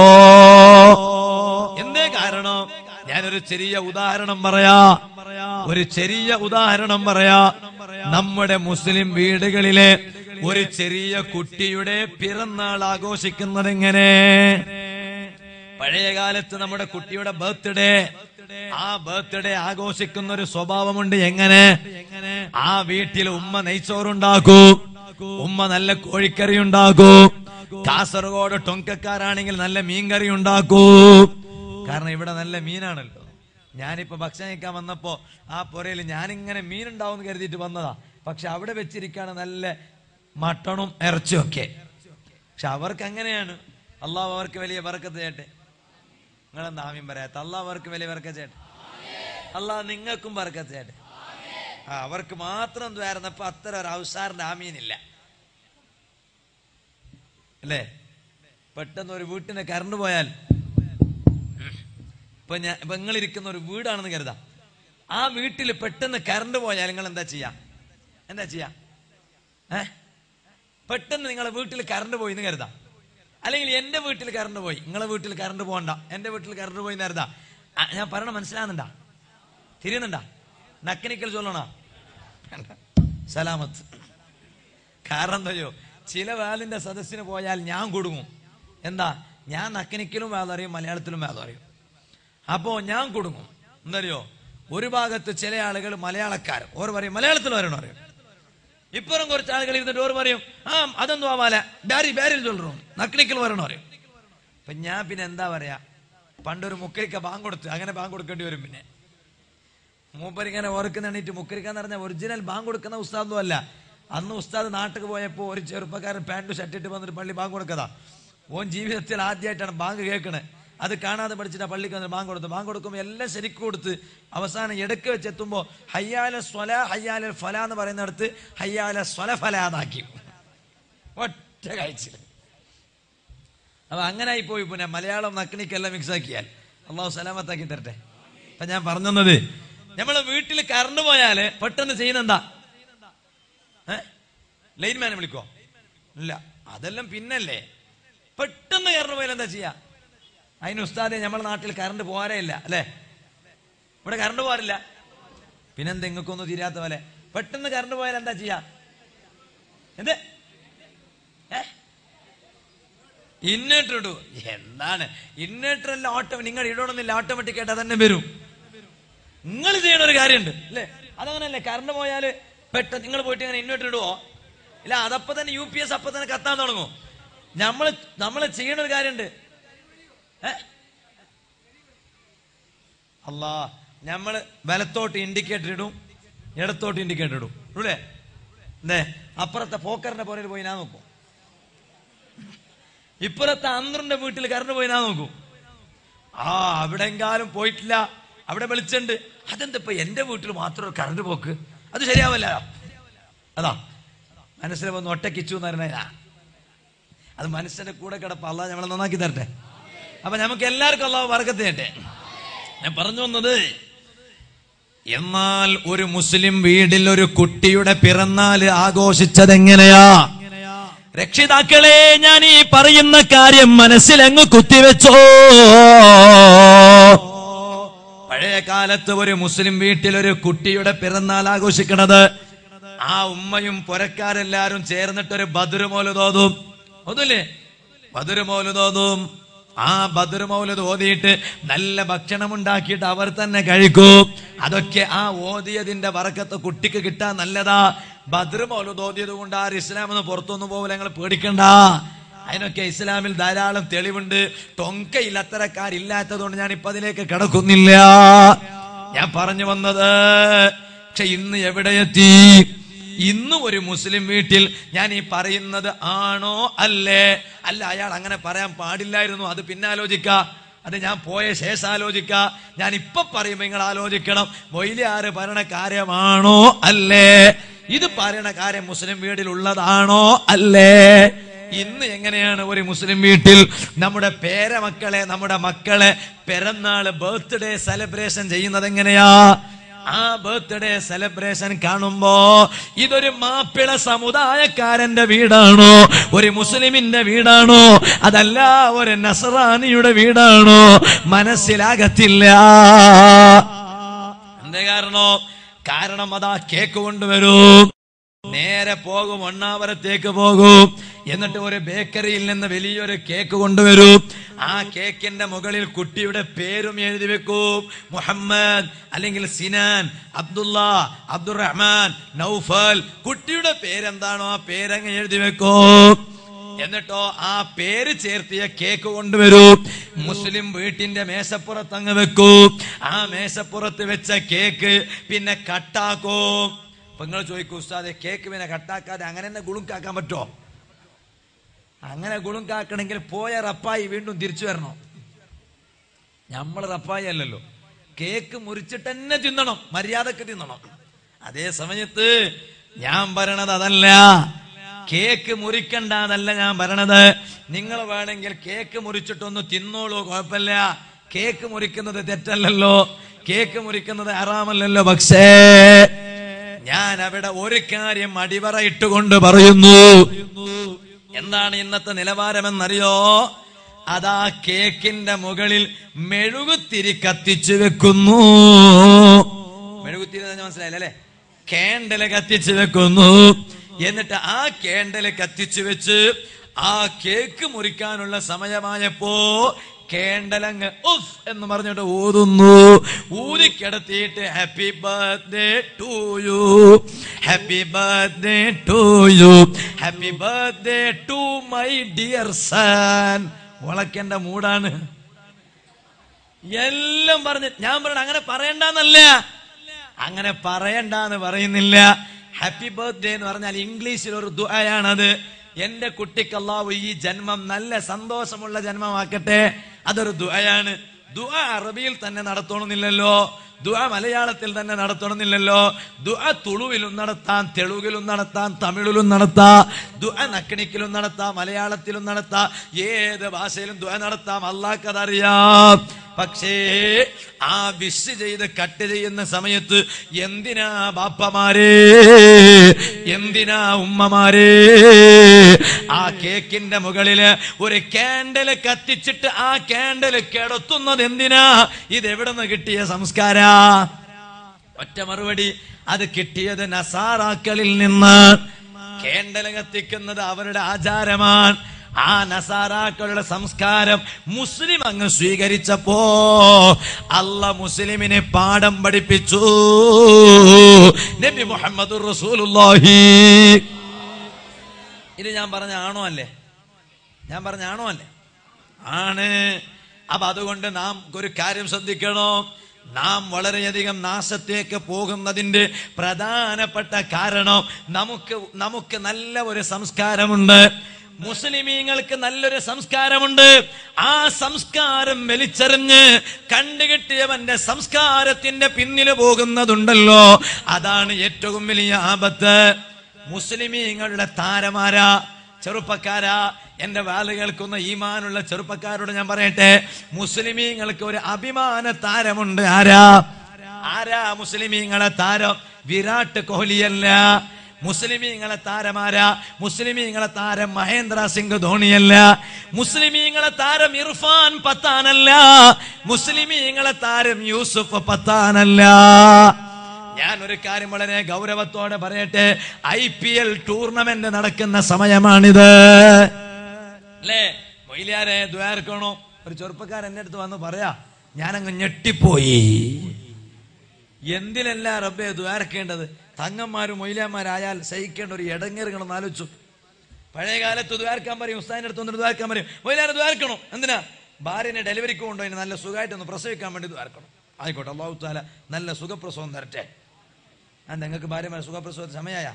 എന്തേ കാരണം ഞാനൊരു ചെറിയ ഉദാഹരണം പറയാ ഒരു ചെറിയ ഉദാഹരണം പറയാ നമ്മുടെ മുസ്ലിം വീടുകളിലെ ഒരു ചെറിയ കുട്ടിയുടെ പിറന്നാൾ ആഘോഷിക്കുന്നത് എങ്ങനെ പഴയ കാലത്ത് നമ്മുടെ കുട്ടിയുടെ ബർത്ത്ഡേ ആ ബർത്ത്ഡേ ആഘോഷിക്കുന്ന ഒരു സ്വഭാവമുണ്ട് എങ്ങനെ ആ വീട്ടിൽ ഉമ്മ നെയ്ച്ചോറുണ്ടാക്കൂ ഉമ്മ നല്ല കോഴിക്കറി ഉണ്ടാക്കൂ കാസർഗോഡ് ടൊങ്കക്കാരാണെങ്കിൽ നല്ല മീൻകറി ഉണ്ടാക്കൂ കാരണം ഇവിടെ നല്ല മീനാണല്ലോ ഞാനിപ്പോ ഭക്ഷണം കഴിക്കാൻ വന്നപ്പോ ആ പുരയിൽ ഞാനിങ്ങനെ മീനുണ്ടാവും കരുതിയിട്ട് വന്നതാ പക്ഷെ അവിടെ വെച്ചിരിക്കാണ് നല്ല മട്ടണും ഇറച്ചിയും ഒക്കെ പക്ഷെ അവർക്ക് അങ്ങനെയാണ് അള്ളാഹു അവർക്ക് വലിയ പറക്കത്ത് ചേട്ടെ നിങ്ങളെന്താ ആമീൻ പറയാത്ത അള്ളാഹ് അവർക്ക് വലിയ പറക്കത്ത് ചേട്ടെ അള്ളാഹ് നിങ്ങൾക്കും പറക്കത്ത് ചേട്ടെ ആ അവർക്ക് മാത്രം ദ്വാരുന്നപ്പോ അത്ര ഒരു ഔസാറിന്റെ ആമീനില്ല അല്ലേ പെട്ടെന്ന് ഒരു വീട്ടിന് കറണ്ട് പോയാൽ ഇപ്പൊ ഞാൻ ഇപ്പൊ നിങ്ങൾ ഇരിക്കുന്ന ഒരു വീടാണെന്ന് കരുതാം ആ വീട്ടിൽ പെട്ടെന്ന് കറണ്ട് പോയാൽ നിങ്ങൾ എന്താ ചെയ്യാ എന്താ ചെയ്യാ ഏ പെട്ടെന്ന് നിങ്ങളെ വീട്ടിൽ കറണ്ട് പോയി എന്ന് കരുതാം അല്ലെങ്കിൽ എന്റെ വീട്ടിൽ കറണ്ട് പോയി നിങ്ങളെ വീട്ടിൽ കറണ്ട് പോകണ്ട എന്റെ വീട്ടിൽ കറണ്ട് പോയി എന്ന് കരുതാം ആ, ഞാൻ പറയണ മനസ്സിലാകുന്നുണ്ടാ തിരിയുന്നുണ്ടാ നക്കനിക്കൽ ചൊല്ലണോ സലാമത്ത് കാരണം എന്തോ ചില വേലിന്റെ സദസ്സിന് പോയാൽ ഞാൻ കൊടുങ്ങും എന്താ ഞാൻ നക്കനിക്കലും വേദം അറിയും മലയാളത്തിലും വേദം അറിയും അപ്പോ ഞാൻ കൊടുങ്ങും എന്തറിയോ ഒരു ഭാഗത്ത് ചില ആളുകൾ മലയാളക്കാർ ഓർ പറയും മലയാളത്തിൽ വരണം അറിയും ഇപ്പുറം കുറച്ച് ആളുകൾ ഇരുന്നിട്ട് ഓർ പറയും ആ അതൊന്നും ആവാല ബാരി ബാരിൽ ചൊല്ലണം നക്കനിക്കൽ വരണം അറിയും അപ്പൊ ഞാൻ പിന്നെ എന്താ പറയാ പണ്ടൊരു മുക്കരിക്ക ബാങ്ക് കൊടുത്ത് അങ്ങനെ ബാങ്ക് കൊടുക്കേണ്ടി വരും പിന്നെ മൂപ്പരിങ്ങനെ ഓർക്കുന്നെണ്ണീറ്റ് മുക്കരിക്കാന്ന് പറഞ്ഞാൽ ഒറിജിനൽ ബാങ്ക് കൊടുക്കുന്ന ഉസ്താദൊന്നും അല്ല അന്ന് ഉസ്താദ് നാട്ടിൽ പോയപ്പോ ഒരു ചെറുപ്പക്കാരൻ പാൻറ് ഷർട്ട് ഇട്ട് വന്നിട്ട് പള്ളി ബാങ്ക് കൊടുക്കതാ ഓൻ ജീവിതത്തിൽ ആദ്യമായിട്ടാണ് ബാങ്ക് കേൾക്കണേ അത് കാണാതെ പഠിച്ചിട്ട് ആ പള്ളിക്ക് വന്നിട്ട് ബാങ്ക് കൊടുത്തു ബാങ്ക് കൊടുക്കുമ്പോൾ എല്ലാം ശരിക്കും കൊടുത്ത് അവസാനം ഇടയ്ക്ക് വെച്ച് എത്തുമ്പോൾ ഹയ്യാല സ്വല ഹയ്യാല ഫല എന്ന് പറയുന്നിടത്ത് ഹയ്യാല സ്വല ഫല എന്നാക്കി ഒറ്റ കാഴ്ചയിൽ അപ്പൊ അങ്ങനെ ആയി പോയി പിന്നെ മലയാളം നക്കണിക്കെല്ലാം മിക്സ് ആക്കിയാൽ അള്ളാഹു സലാമത്താക്കി തരട്ടെ അപ്പൊ ഞാൻ പറഞ്ഞത് നമ്മളെ വീട്ടിൽ കറണ്ട് പോയാല് പെട്ടെന്ന് ചെയ്യുന്നെന്താ ഏ ലൈൻമാനെ വിളിക്കോ ഇല്ല അതെല്ലാം പിന്നല്ലേ പെട്ടെന്ന് കറണ്ട് പോയാൽ എന്താ ചെയ്യാ അതിന് ഉസ്താദെ നമ്മുടെ നാട്ടിൽ കറണ്ട് പോരേ ഇല്ല അല്ലേ ഇവിടെ കറണ്ട് പോരില്ല പിന്നെന്താ ഇങ്ങക്കൊന്നും തീരാത്ത പോലെ പെട്ടെന്ന് കറണ്ട് പോയാൽ എന്താ ചെയ്യാ എന്ത് ഏ ഇൻവേർട്ടർ ഇടൂ എന്താണ് ഇൻവേർട്ടർ എല്ലാം ഓട്ടോ നിങ്ങൾ ഇടണമെന്നില്ല ഓട്ടോമാറ്റിക് ആയിട്ട് തന്നെ വരും നിങ്ങൾ ചെയ്യണ ഒരു കാര്യമുണ്ട് അല്ലേ അതങ്ങനല്ലേ കറണ്ട് പോയാല് പെട്ടെന്ന് നിങ്ങൾ പോയിട്ട് അങ്ങനെ ഇൻവേർട്ടർ ഇടുവോ ഇല്ല അതപ്പോ തന്നെ യു പി എസ് അപ്പൊ തന്നെ കത്താൻ തുടങ്ങും നമ്മള് നമ്മള് ചെയ്യണ ഒരു കാര്യമുണ്ട് ഏ? അല്ലാ നമ്മള് വലത്തോട്ട് ഇൻഡിക്കേറ്റർ ഇടും ഇടത്തോട്ട് ഇൻഡിക്കേറ്റർ ഇടും അല്ലേ എന്തേ അപ്പുറത്തെ പോക്കറിന്റെ പോലെ പോയി ഞാൻ നോക്കും ഇപ്പുറത്തെ അന്തറിന്റെ വീട്ടിൽ കറണ്ട് പോയി ഞാൻ നോക്കും ആ അവിടെ എങ്കാലും പോയിട്ടില്ല അവിടെ വെളിച്ചുണ്ട് അതെന്താ ഇപ്പൊ എന്റെ വീട്ടിൽ മാത്രം കറണ്ട് പോക്ക് അത് ശരിയാവല്ല അതാ മനസ്സിൽ വന്ന് ഒറ്റക്കിച്ചു എന്ന് പറഞ്ഞാ അത് മനുഷ്യന്റെ കൂടെ കിടപ്പ് അള്ളാഹ് നമ്മളെ നന്നാക്കി തരട്ടെ അപ്പൊ നമുക്ക് എല്ലാവർക്കും അള്ളാഹ് വർഗത്ത് തരട്ടെ ഞാൻ പറഞ്ഞു വന്നത് എന്നാൽ ഒരു മുസ്ലിം വീട്ടിൽ ഒരു കുട്ടിയുടെ പിറന്നാല് ആഘോഷിച്ചതെങ്ങനെയാ രക്ഷിതാക്കളെ ഞാൻ ഈ പറയുന്ന കാര്യം മനസ്സിലങ്ങ് കുത്തിവെച്ചോ പഴയ കാലത്ത് ഒരു മുസ്ലിം വീട്ടിൽ ഒരു കുട്ടിയുടെ പിറന്നാൾ ആഘോഷിക്കണത് ആ ഉമ്മയും പുരക്കാരെല്ലാരും ചേർന്നിട്ടൊരു ബദുരുമോല് തോതും ഒന്നുമില്ലേ ബദുരുമോല് തോതും ആ ബദുരുമൗലത് ഓതിയിട്ട് നല്ല ഭക്ഷണം ഉണ്ടാക്കിയിട്ട് അവർ തന്നെ കഴിക്കും അതൊക്കെ ആ ഓതിയതിന്റെ വറക്കത്ത് കുട്ടിക്ക് കിട്ടാൻ നല്ലതാ ബദുരുമൗലത് ഓതിയത് കൊണ്ട് ആ ഇസ്ലാമെന്ന് പുറത്തൊന്നും പോകില്ല ഞങ്ങൾ പേടിക്കണ്ട അതിനൊക്കെ ഇസ്ലാമിൽ ധാരാളം തെളിവുണ്ട് ടൊങ്കയിൽ അത്തരക്കാരില്ലാത്തതുകൊണ്ട് ഞാൻ ഇപ്പൊ അതിലേക്ക് കിടക്കുന്നില്ല ഞാൻ പറഞ്ഞു വന്നത് പക്ഷെ ഇന്ന് എവിടെയെത്തി ഇന്ന് ഒരു മുസ്ലിം വീട്ടിൽ ഞാൻ ഈ പറയുന്നത് ആണോ അല്ലേ അല്ല അയാൾ അങ്ങനെ പറയാൻ പാടില്ലായിരുന്നു അത് പിന്നെ ആലോചിക്ക അത് ഞാൻ പോയ ശേഷം ആലോചിക്ക ഞാൻ ഇപ്പൊ പറയുമ്പോ നിങ്ങൾ ആലോചിക്കണം മൊയിലാറ് പറയണ കാര്യമാണോ അല്ലേ ഇത് പറയണ കാര്യം മുസ്ലിം വീട്ടിൽ ഉള്ളതാണോ അല്ലേ ഇന്ന് എങ്ങനെയാണ് ഒരു മുസ്ലിം വീട്ടിൽ നമ്മുടെ പേരമക്കളെ നമ്മുടെ മക്കളെ പിറന്നാള് ബർത്ത്ഡേ സെലിബ്രേഷൻ ചെയ്യുന്നത് എങ്ങനെയാ ആ ബർത്ത്ഡേ സെലിബ്രേഷൻ കാണുമ്പോ ഇതൊരു മാപ്പിള സമുദായക്കാരന്റെ വീടാണോ ഒരു മുസ്ലിമിന്റെ വീടാണോ അതല്ല ഒരു നസറാനിയുടെ വീടാണോ മനസ്സിലാകത്തില്ല എന്തേ കാരണോ കാരണം അതാ കേക്ക് കൊണ്ടുവരും നേരെ പോകും ഒണ്ണാവരത്തേക്ക് പോകും എന്നിട്ട് ഒരു ബേക്കറിയിൽ നിന്ന് വലിയൊരു കേക്ക് കൊണ്ടുവരും ആ കേക്കിന്റെ മുകളിൽ കുട്ടിയുടെ പേരും എഴുതി വെക്കും മുഹമ്മദ് അല്ലെങ്കിൽ സിനാൻ അബ്ദുള്ള അബ്ദുറഹ്മാൻ നൗഫൽ കുട്ടിയുടെ പേരെന്താണോ ആ പേരങ്ങ് എഴുതി വെക്കും എന്നിട്ടോ ആ പേര് ചേർത്തിയ കേക്ക് കൊണ്ടുവരൂ മുസ്ലിം വീട്ടിന്റെ മേശപ്പുറത്ത് അങ്ങ് വെക്കൂ ആ മേശപ്പുറത്ത് വെച്ച കേക്ക് പിന്നെ കട്ടാക്കും അപ്പൊ നിങ്ങൾ ചോദിക്കും ഉസ്താദെ കേക്ക് പിന്നെ കട്ടാക്കാതെ അങ്ങനെ തന്നെ ഗുളുക്കാക്കാൻ പറ്റുമോ അങ്ങനെ ഗുളുക്കാക്കണമെങ്കിൽ പോയ റപ്പായി വീണ്ടും തിരിച്ചു വരണോ നമ്മൾ റപ്പായി അല്ലല്ലോ കേക്ക് മുറിച്ചിട്ട് തന്നെ തിന്നണം മര്യാദക്ക് തിന്നണം അതേ സമയത്ത് ഞാൻ പറയണത് അതല്ല കേക്ക് മുറിക്കണ്ട അതല്ല ഞാൻ പറയണത് നിങ്ങൾ വേണമെങ്കിൽ കേക്ക് മുറിച്ചിട്ടൊന്ന് തിന്നോളൂ കുഴപ്പമില്ല കേക്ക് മുറിക്കുന്നത് തെറ്റല്ലല്ലോ കേക്ക് മുറിക്കുന്നത് അറാമല്ലല്ലോ പക്ഷേ ഞാൻ അവിടെ ഒരു കാര്യം അടിവറ ഇട്ടുകൊണ്ട് പറയുന്നു എന്താണ് ഇന്നത്തെ നിലവാരമെന്നറിയോ അതാ കേക്കിന്റെ മുകളിൽ മെഴുകുത്തിരി കത്തിച്ചു വെക്കുന്നു മെഴുകുത്തിരി എന്ന് പറഞ്ഞാൽ മനസ്സിലായില്ല അല്ലെ കേണ്ടല് കത്തിച്ചു വെക്കുന്നു എന്നിട്ട് ആ കേണ്ടല് കത്തിച്ചു വെച്ച് ആ കേക്ക് മുറിക്കാനുള്ള സമയമായപ്പോ കേണ്ടലങ്ങ് ഉഫ് എന്ന് പറഞ്ഞിട്ട് ഊതുന്നു ഊതിക്കിടത്തിയിട്ട് happy birthday to you happy birthday to you happy birthday to my dear son വളക്കേണ്ട മൂടാണ് എല്ലാം പറഞ്ഞ് ഞാൻ പറഞ്ഞ അങ്ങനെ പറയണ്ടെന്നല്ല അങ്ങനെ പറയണ്ടെന്ന് പറയുന്നില്ല ഹാപ്പി ബർത്ത്ഡേ എന്ന് പറഞ്ഞാൽ ഇംഗ്ലീഷിൽ ഒരു ദുആയാണത് എന്റെ കുട്ടിക്ക് അള്ളാഹു ഈ ജന്മം നല്ല സന്തോഷമുള്ള ജന്മമാക്കട്ടെ അതൊരു ദുആയാണ് ദുആ അറബിയിൽ തന്നെ നടത്തണമെന്നില്ലല്ലോ ദുആ മലയാളത്തിൽ തന്നെ നടത്തണമെന്നില്ലല്ലോ ദുആ തുളുവിലും നടത്താം തെലുങ്കിലും നടത്താം തമിഴിലും നടത്താം ദുആ നക്കണിക്കിലും നടത്താം മലയാളത്തിലും നടത്താം ഏത് ഭാഷയിലും ദുആ നടത്താം അള്ളാഹ്ക്കതറിയാം പക്ഷേ ആ വിഷ് ചെയ്ത് കട്ട് ചെയ്യുന്ന സമയത്ത് എന്തിനാ ബാപ്പമാരെ എന്തിനാ ഉമ്മമാരെ ആ കേക്കിന്റെ മുകളില് ഒരു കാൻഡല് കത്തിച്ചിട്ട് ആ കാൻഡല് കിടത്തുന്നത് എന്തിനാ ഇത് എവിടെ നിന്ന് കിട്ടിയ സംസ്കാര ഒറ്റ മറുപടി അത് കിട്ടിയത് നസാറാക്കളിൽ നിന്ന് കേണ്ടല് കത്തിക്കുന്നത് അവരുടെ ആചാരമാണ് ആ നസാറാക്കളുടെ സംസ്കാരം മുസ്ലിം അങ്ങ് സ്വീകരിച്ചപ്പോ അല്ല മുസ്ലിമിനെ പാഠം പഠിപ്പിച്ചു നബി മുഹമ്മദ് റസൂലുള്ളാഹി ഇത് ഞാൻ പറഞ്ഞ ആണോ അല്ലേ ഞാൻ പറഞ്ഞ ആണോ അല്ലേ ആണ് അപ്പൊ അതുകൊണ്ട് നാം ഒരു കാര്യം ശ്രദ്ധിക്കണോ നാം വളരെയധികം നാശത്തേക്ക് പോകുന്നതിന്റെ പ്രധാനപ്പെട്ട കാരണം നമുക്ക് നമുക്ക് നല്ല ഒരു സംസ്കാരമുണ്ട് മുസ്ലിമീങ്ങൾക്ക് നല്ലൊരു സംസ്കാരമുണ്ട് ആ സംസ്കാരം വലിച്ചെറിഞ്ഞ് കണ്ടുകിട്ടിയവന്റെ സംസ്കാരത്തിന്റെ പിന്നിൽ പോകുന്നതുണ്ടല്ലോ അതാണ് ഏറ്റവും വലിയ ആപത്ത് മുസ്ലിമീങ്ങളുടെ താരമാരാ ചെറുപ്പക്കാരാ എന്റെ വാല് കേൾക്കുന്ന ഈമാനുള്ള ചെറുപ്പക്കാരോട് ഞാൻ പറയട്ടെ മുസ്ലിമീങ്ങൾക്ക് ഒരു അഭിമാന താരമുണ്ട് ആരാ ആരാ മുസ്ലിമീങ്ങളെ താരം വിരാട് കോഹ്ലിയല്ല മുസ്ലിമീങ്ങളെ താരമാരാ മുസ്ലിമീങ്ങളെ താരം മഹേന്ദ്ര സിംഗ് ധോണിയല്ല മുസ്ലിമീങ്ങളെ താരം ഇർഫാൻ പത്താനല്ല മുസ്ലിമീങ്ങളെ താരം യൂസുഫ് പത്താനല്ല ഞാൻ ഒരു കാര്യം വളരെ ഗൗരവത്തോടെ പറയട്ടെ ഐ പി എൽ ടൂർണമെന്റ് നടക്കുന്ന സമയമാണിത് അല്ലേ മൊയിലാരെ ദ്വാരക്കണോ ഒരു ചെറുപ്പക്കാരൻ എന്റെ അടുത്ത് വന്ന് പറയാ ഞാനങ്ങ് ഞെട്ടിപ്പോയി എന്തിനല്ല റബ്ബെ ദ്വാരക്കേണ്ടത് തങ്ങന്മാരും മൊയിലാന്മാരായാൽ സഹിക്കേണ്ട ഒരു ഇടങ്ങേറുകളെന്ന് ആലോചിച്ചു പഴയ കാലത്ത് ദ്വാരക്കാൻ പറയും ഉസ്താദിന്റെ അടുത്ത് വന്നിട്ട് ദ്വാരക്കാൻ പറയും മൊയിലാരെ ദ്വാരക്കണോ എന്തിനാ ഭാര്യനെ ഡെലിവറിക്ക് കൊണ്ടുപോയി നല്ല സുഖമായിട്ടൊന്ന് പ്രസവിക്കാൻ വേണ്ടി ദ്വാരക്കണം ആയിക്കോട്ടെ അള്ളാഹു താല നല്ല സുഖപ്രസവം തരട്ടെ ആ നിങ്ങൾക്ക് ഭാര്യമാരെ സുഖപ്രസവത്തിന് സമയായ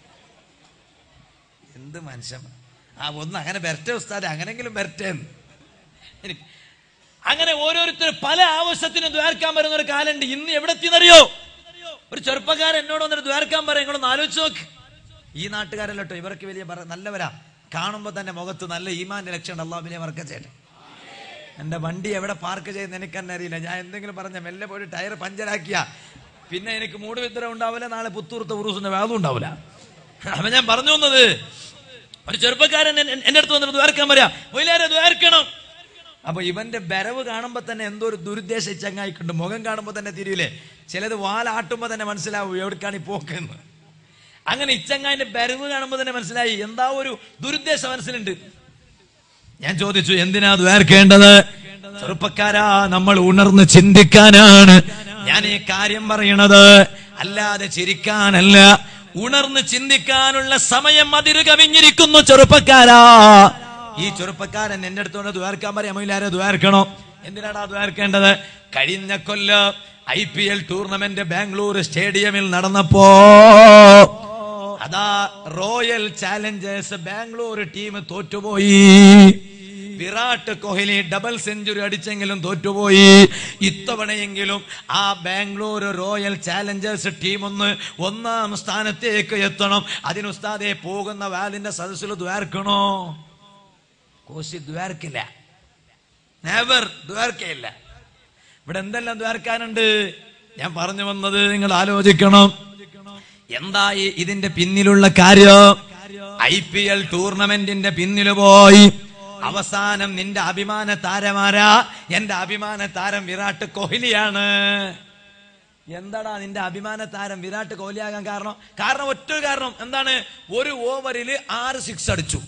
എന്ത് മനുഷ്യൻ ആ ഒന്ന് അങ്ങനെ വരട്ടെ ഉസ്താദെ അങ്ങനെങ്കിലും വരട്ടെ എന്ന്. എനിക്ക് അങ്ങനെ ഓരോരുത്തർ പല ആവശ്യത്തിനും ദ്വാരക്കാൻ വരുന്ന ഒരു കാലുണ്ട് ഇന്ന് എവിടെ എത്തിയെന്നറിയോ ഒരു ചെറുപ്പക്കാരൻ എന്നോട് വന്നിട്ട് ദ്വാരക്കാൻ പറയും നിങ്ങളൊന്ന് ആലോചിച്ച് നോക്ക് ഈ നാട്ടുകാരല്ലോ ഇവർക്ക് വലിയ പറ- നല്ലവരാ കാണുമ്പോ തന്നെ മുഖത്ത് നല്ല ഈമാന്റെ ലക്ഷ്യം അള്ളാഹുബിനെ വർക്ക് ചെയ്യട്ടെ എന്റെ വണ്ടി എവിടെ പാർക്ക് ചെയ്യുന്ന എനിക്ക് തന്നെ അറിയില്ല ഞാൻ എന്തെങ്കിലും പറഞ്ഞ മെല്ലെ പോയിട്ട് ടയർ പഞ്ചറാക്കിയ പിന്നെ എനിക്ക് മൂടുവിദ്ര ഉണ്ടാവില്ല നാളെ പുത്തൂർത്ത ഉറൂസിന്റെ വേദം ഉണ്ടാവില്ല അപ്പൊ ഞാൻ പറഞ്ഞു വന്നത് ഒരു ചെറുപ്പക്കാരൻ എൻ- എൻ- എന്റെ അടുത്ത് വന്നിട്ട് ദ്വാരക്കാൻ പറയാ മൊയിലാരെ ദ്വാരക്കണം അപ്പൊ ഇവന്റെ ബരവ് കാണുമ്പോ തന്നെ എന്തോ ഒരു ദുരുദ്ദേശ ചങ്ങായിക്കുണ്ട് മുഖം കാണുമ്പോ തന്നെ തിരിയില്ലേ ചിലത് വാലാട്ടുമ്പോ തന്നെ മനസ്സിലാവും എവിടേക്കാണ് ഈ പോക്കെന്ന് അങ്ങനെ ഇച്ചങ്ങാന്റെ ബരവ് കാണുമ്പോ തന്നെ മനസ്സിലായി എന്താ ഒരു ദുരുദ്ദേശം മനസ്സിലുണ്ട് ഞാൻ ചോദിച്ചു എന്തിനാ ദ്വാർക്കേണ്ടത് ചെറുപ്പക്കാരാ നമ്മൾ ഉണർന്ന് ചിന്തിക്കാനാണ് ഞാൻ ഈ കാര്യം പറയണത് അല്ലാതെ ചിരിക്കാനല്ല ഉണർന്ന് ചിന്തിക്കാനുള്ള സമയം അതിര് കവിഞ്ഞിരിക്കുന്നു ചെറുപ്പക്കാരാ ഈ ചെറുപ്പക്കാരൻ എന്റെ അടുത്തോണ്ട് ദ്വാരക്കാൻ പറയാം മൊയിലാരെ ദ്വാരക്കണോ എന്തിനാടാ ദ്വാരക്കേണ്ടത് കഴിഞ്ഞ കൊല്ലം I P L tournament Bangalore സ്റ്റേഡിയമിൽ നടന്നപ്പോ അതാ റോയൽ ചാലഞ്ചേഴ്സ് ബാംഗ്ലൂർ ടീം തോറ്റുപോയി വിരാട് കോഹ്ലി ഡബിൾ സെഞ്ചുറി അടിച്ചെങ്കിലും തോറ്റുപോയി ഇത്തവണയെങ്കിലും ആ ബാംഗ്ലൂർ റോയൽ ചാലഞ്ചേഴ്സ് ടീം ഒന്ന് ഒന്നാം സ്ഥാനത്തേക്ക് എത്തണം അതിന് ഉസ്താദെ പോകുന്ന വാലിന്റെ സദസ്സിൽ ദ്വാർക്കണോ കോശി ദ്വാർക്കില്ല നെവർ ദ്വാർക്കയില്ല ഇവിടെ എന്തെല്ലാം ദ്വാർക്കാനുണ്ട് ഞാൻ പറഞ്ഞു വന്നത് നിങ്ങൾ ആലോചിക്കണം എന്താ ഈ ഇതിന്റെ പിന്നിലുള്ള കാര്യം ഐ പി എൽ ടൂർണമെന്റിന്റെ പിന്നിൽ പോയി അവസാനം നിന്റെ അഭിമാന താരമാരാ എന്റെ അഭിമാന താരം വിരാട് കോഹ്ലിയാണ് എന്താടാ നിന്റെ അഭിമാന താരം വിരാട് കോഹ്ലിയാകാൻ കാരണം കാരണം ഒറ്റ കാരണം എന്താണ് ഒരു ഓവറിൽ ആറ് സിക്സ് അടിച്ചു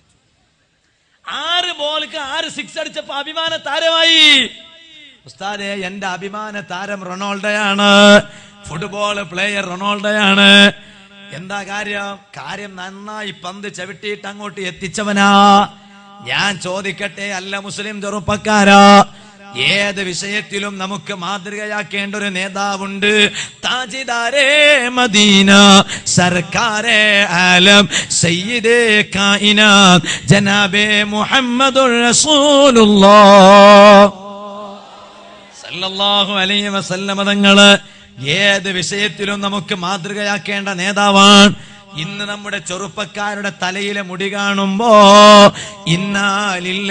ആറ് ബോൾക്ക് ആറ് സിക്സ് അടിച്ചപ്പോ അഭിമാന താരമായി ഉസ്താദെ എന്റെ അഭിമാന താരം റൊണാൾഡോയാണ് ഫുട്ബോൾ പ്ലെയർ റൊണാൾഡോയാണ് എന്താ കാര്യം കാര്യം നന്നായി പന്ത് ചവിട്ടിയിട്ട് അങ്ങോട്ട് എത്തിച്ചവനാ ഞാൻ ചോദിക്കട്ടെ അല്ല മുസ്ലിം ചെറുപ്പക്കാരാ ഏത് വിഷയത്തിലും നമുക്ക് മാതൃകയാക്കേണ്ട ഒരു നേതാവുണ്ട് താജിദാരേ മദീന സർക്കാരെ ആലം സയ്യിദേ കായിനാത്ത് ജനാബേ മുഹമ്മദുർ റസൂലുള്ളാഹ് സല്ലല്ലാഹു അലൈഹി വസല്ലമ തങ്ങള് ഏത് വിഷയത്തിലും നമുക്ക് മാതൃകയാക്കേണ്ട നേതാവാണ് ഇന്ന് നമ്മുടെ ചെറുപ്പക്കാരുടെ തലയിലെ മുടി കാണുമ്പോ ഇന്നാലില്ല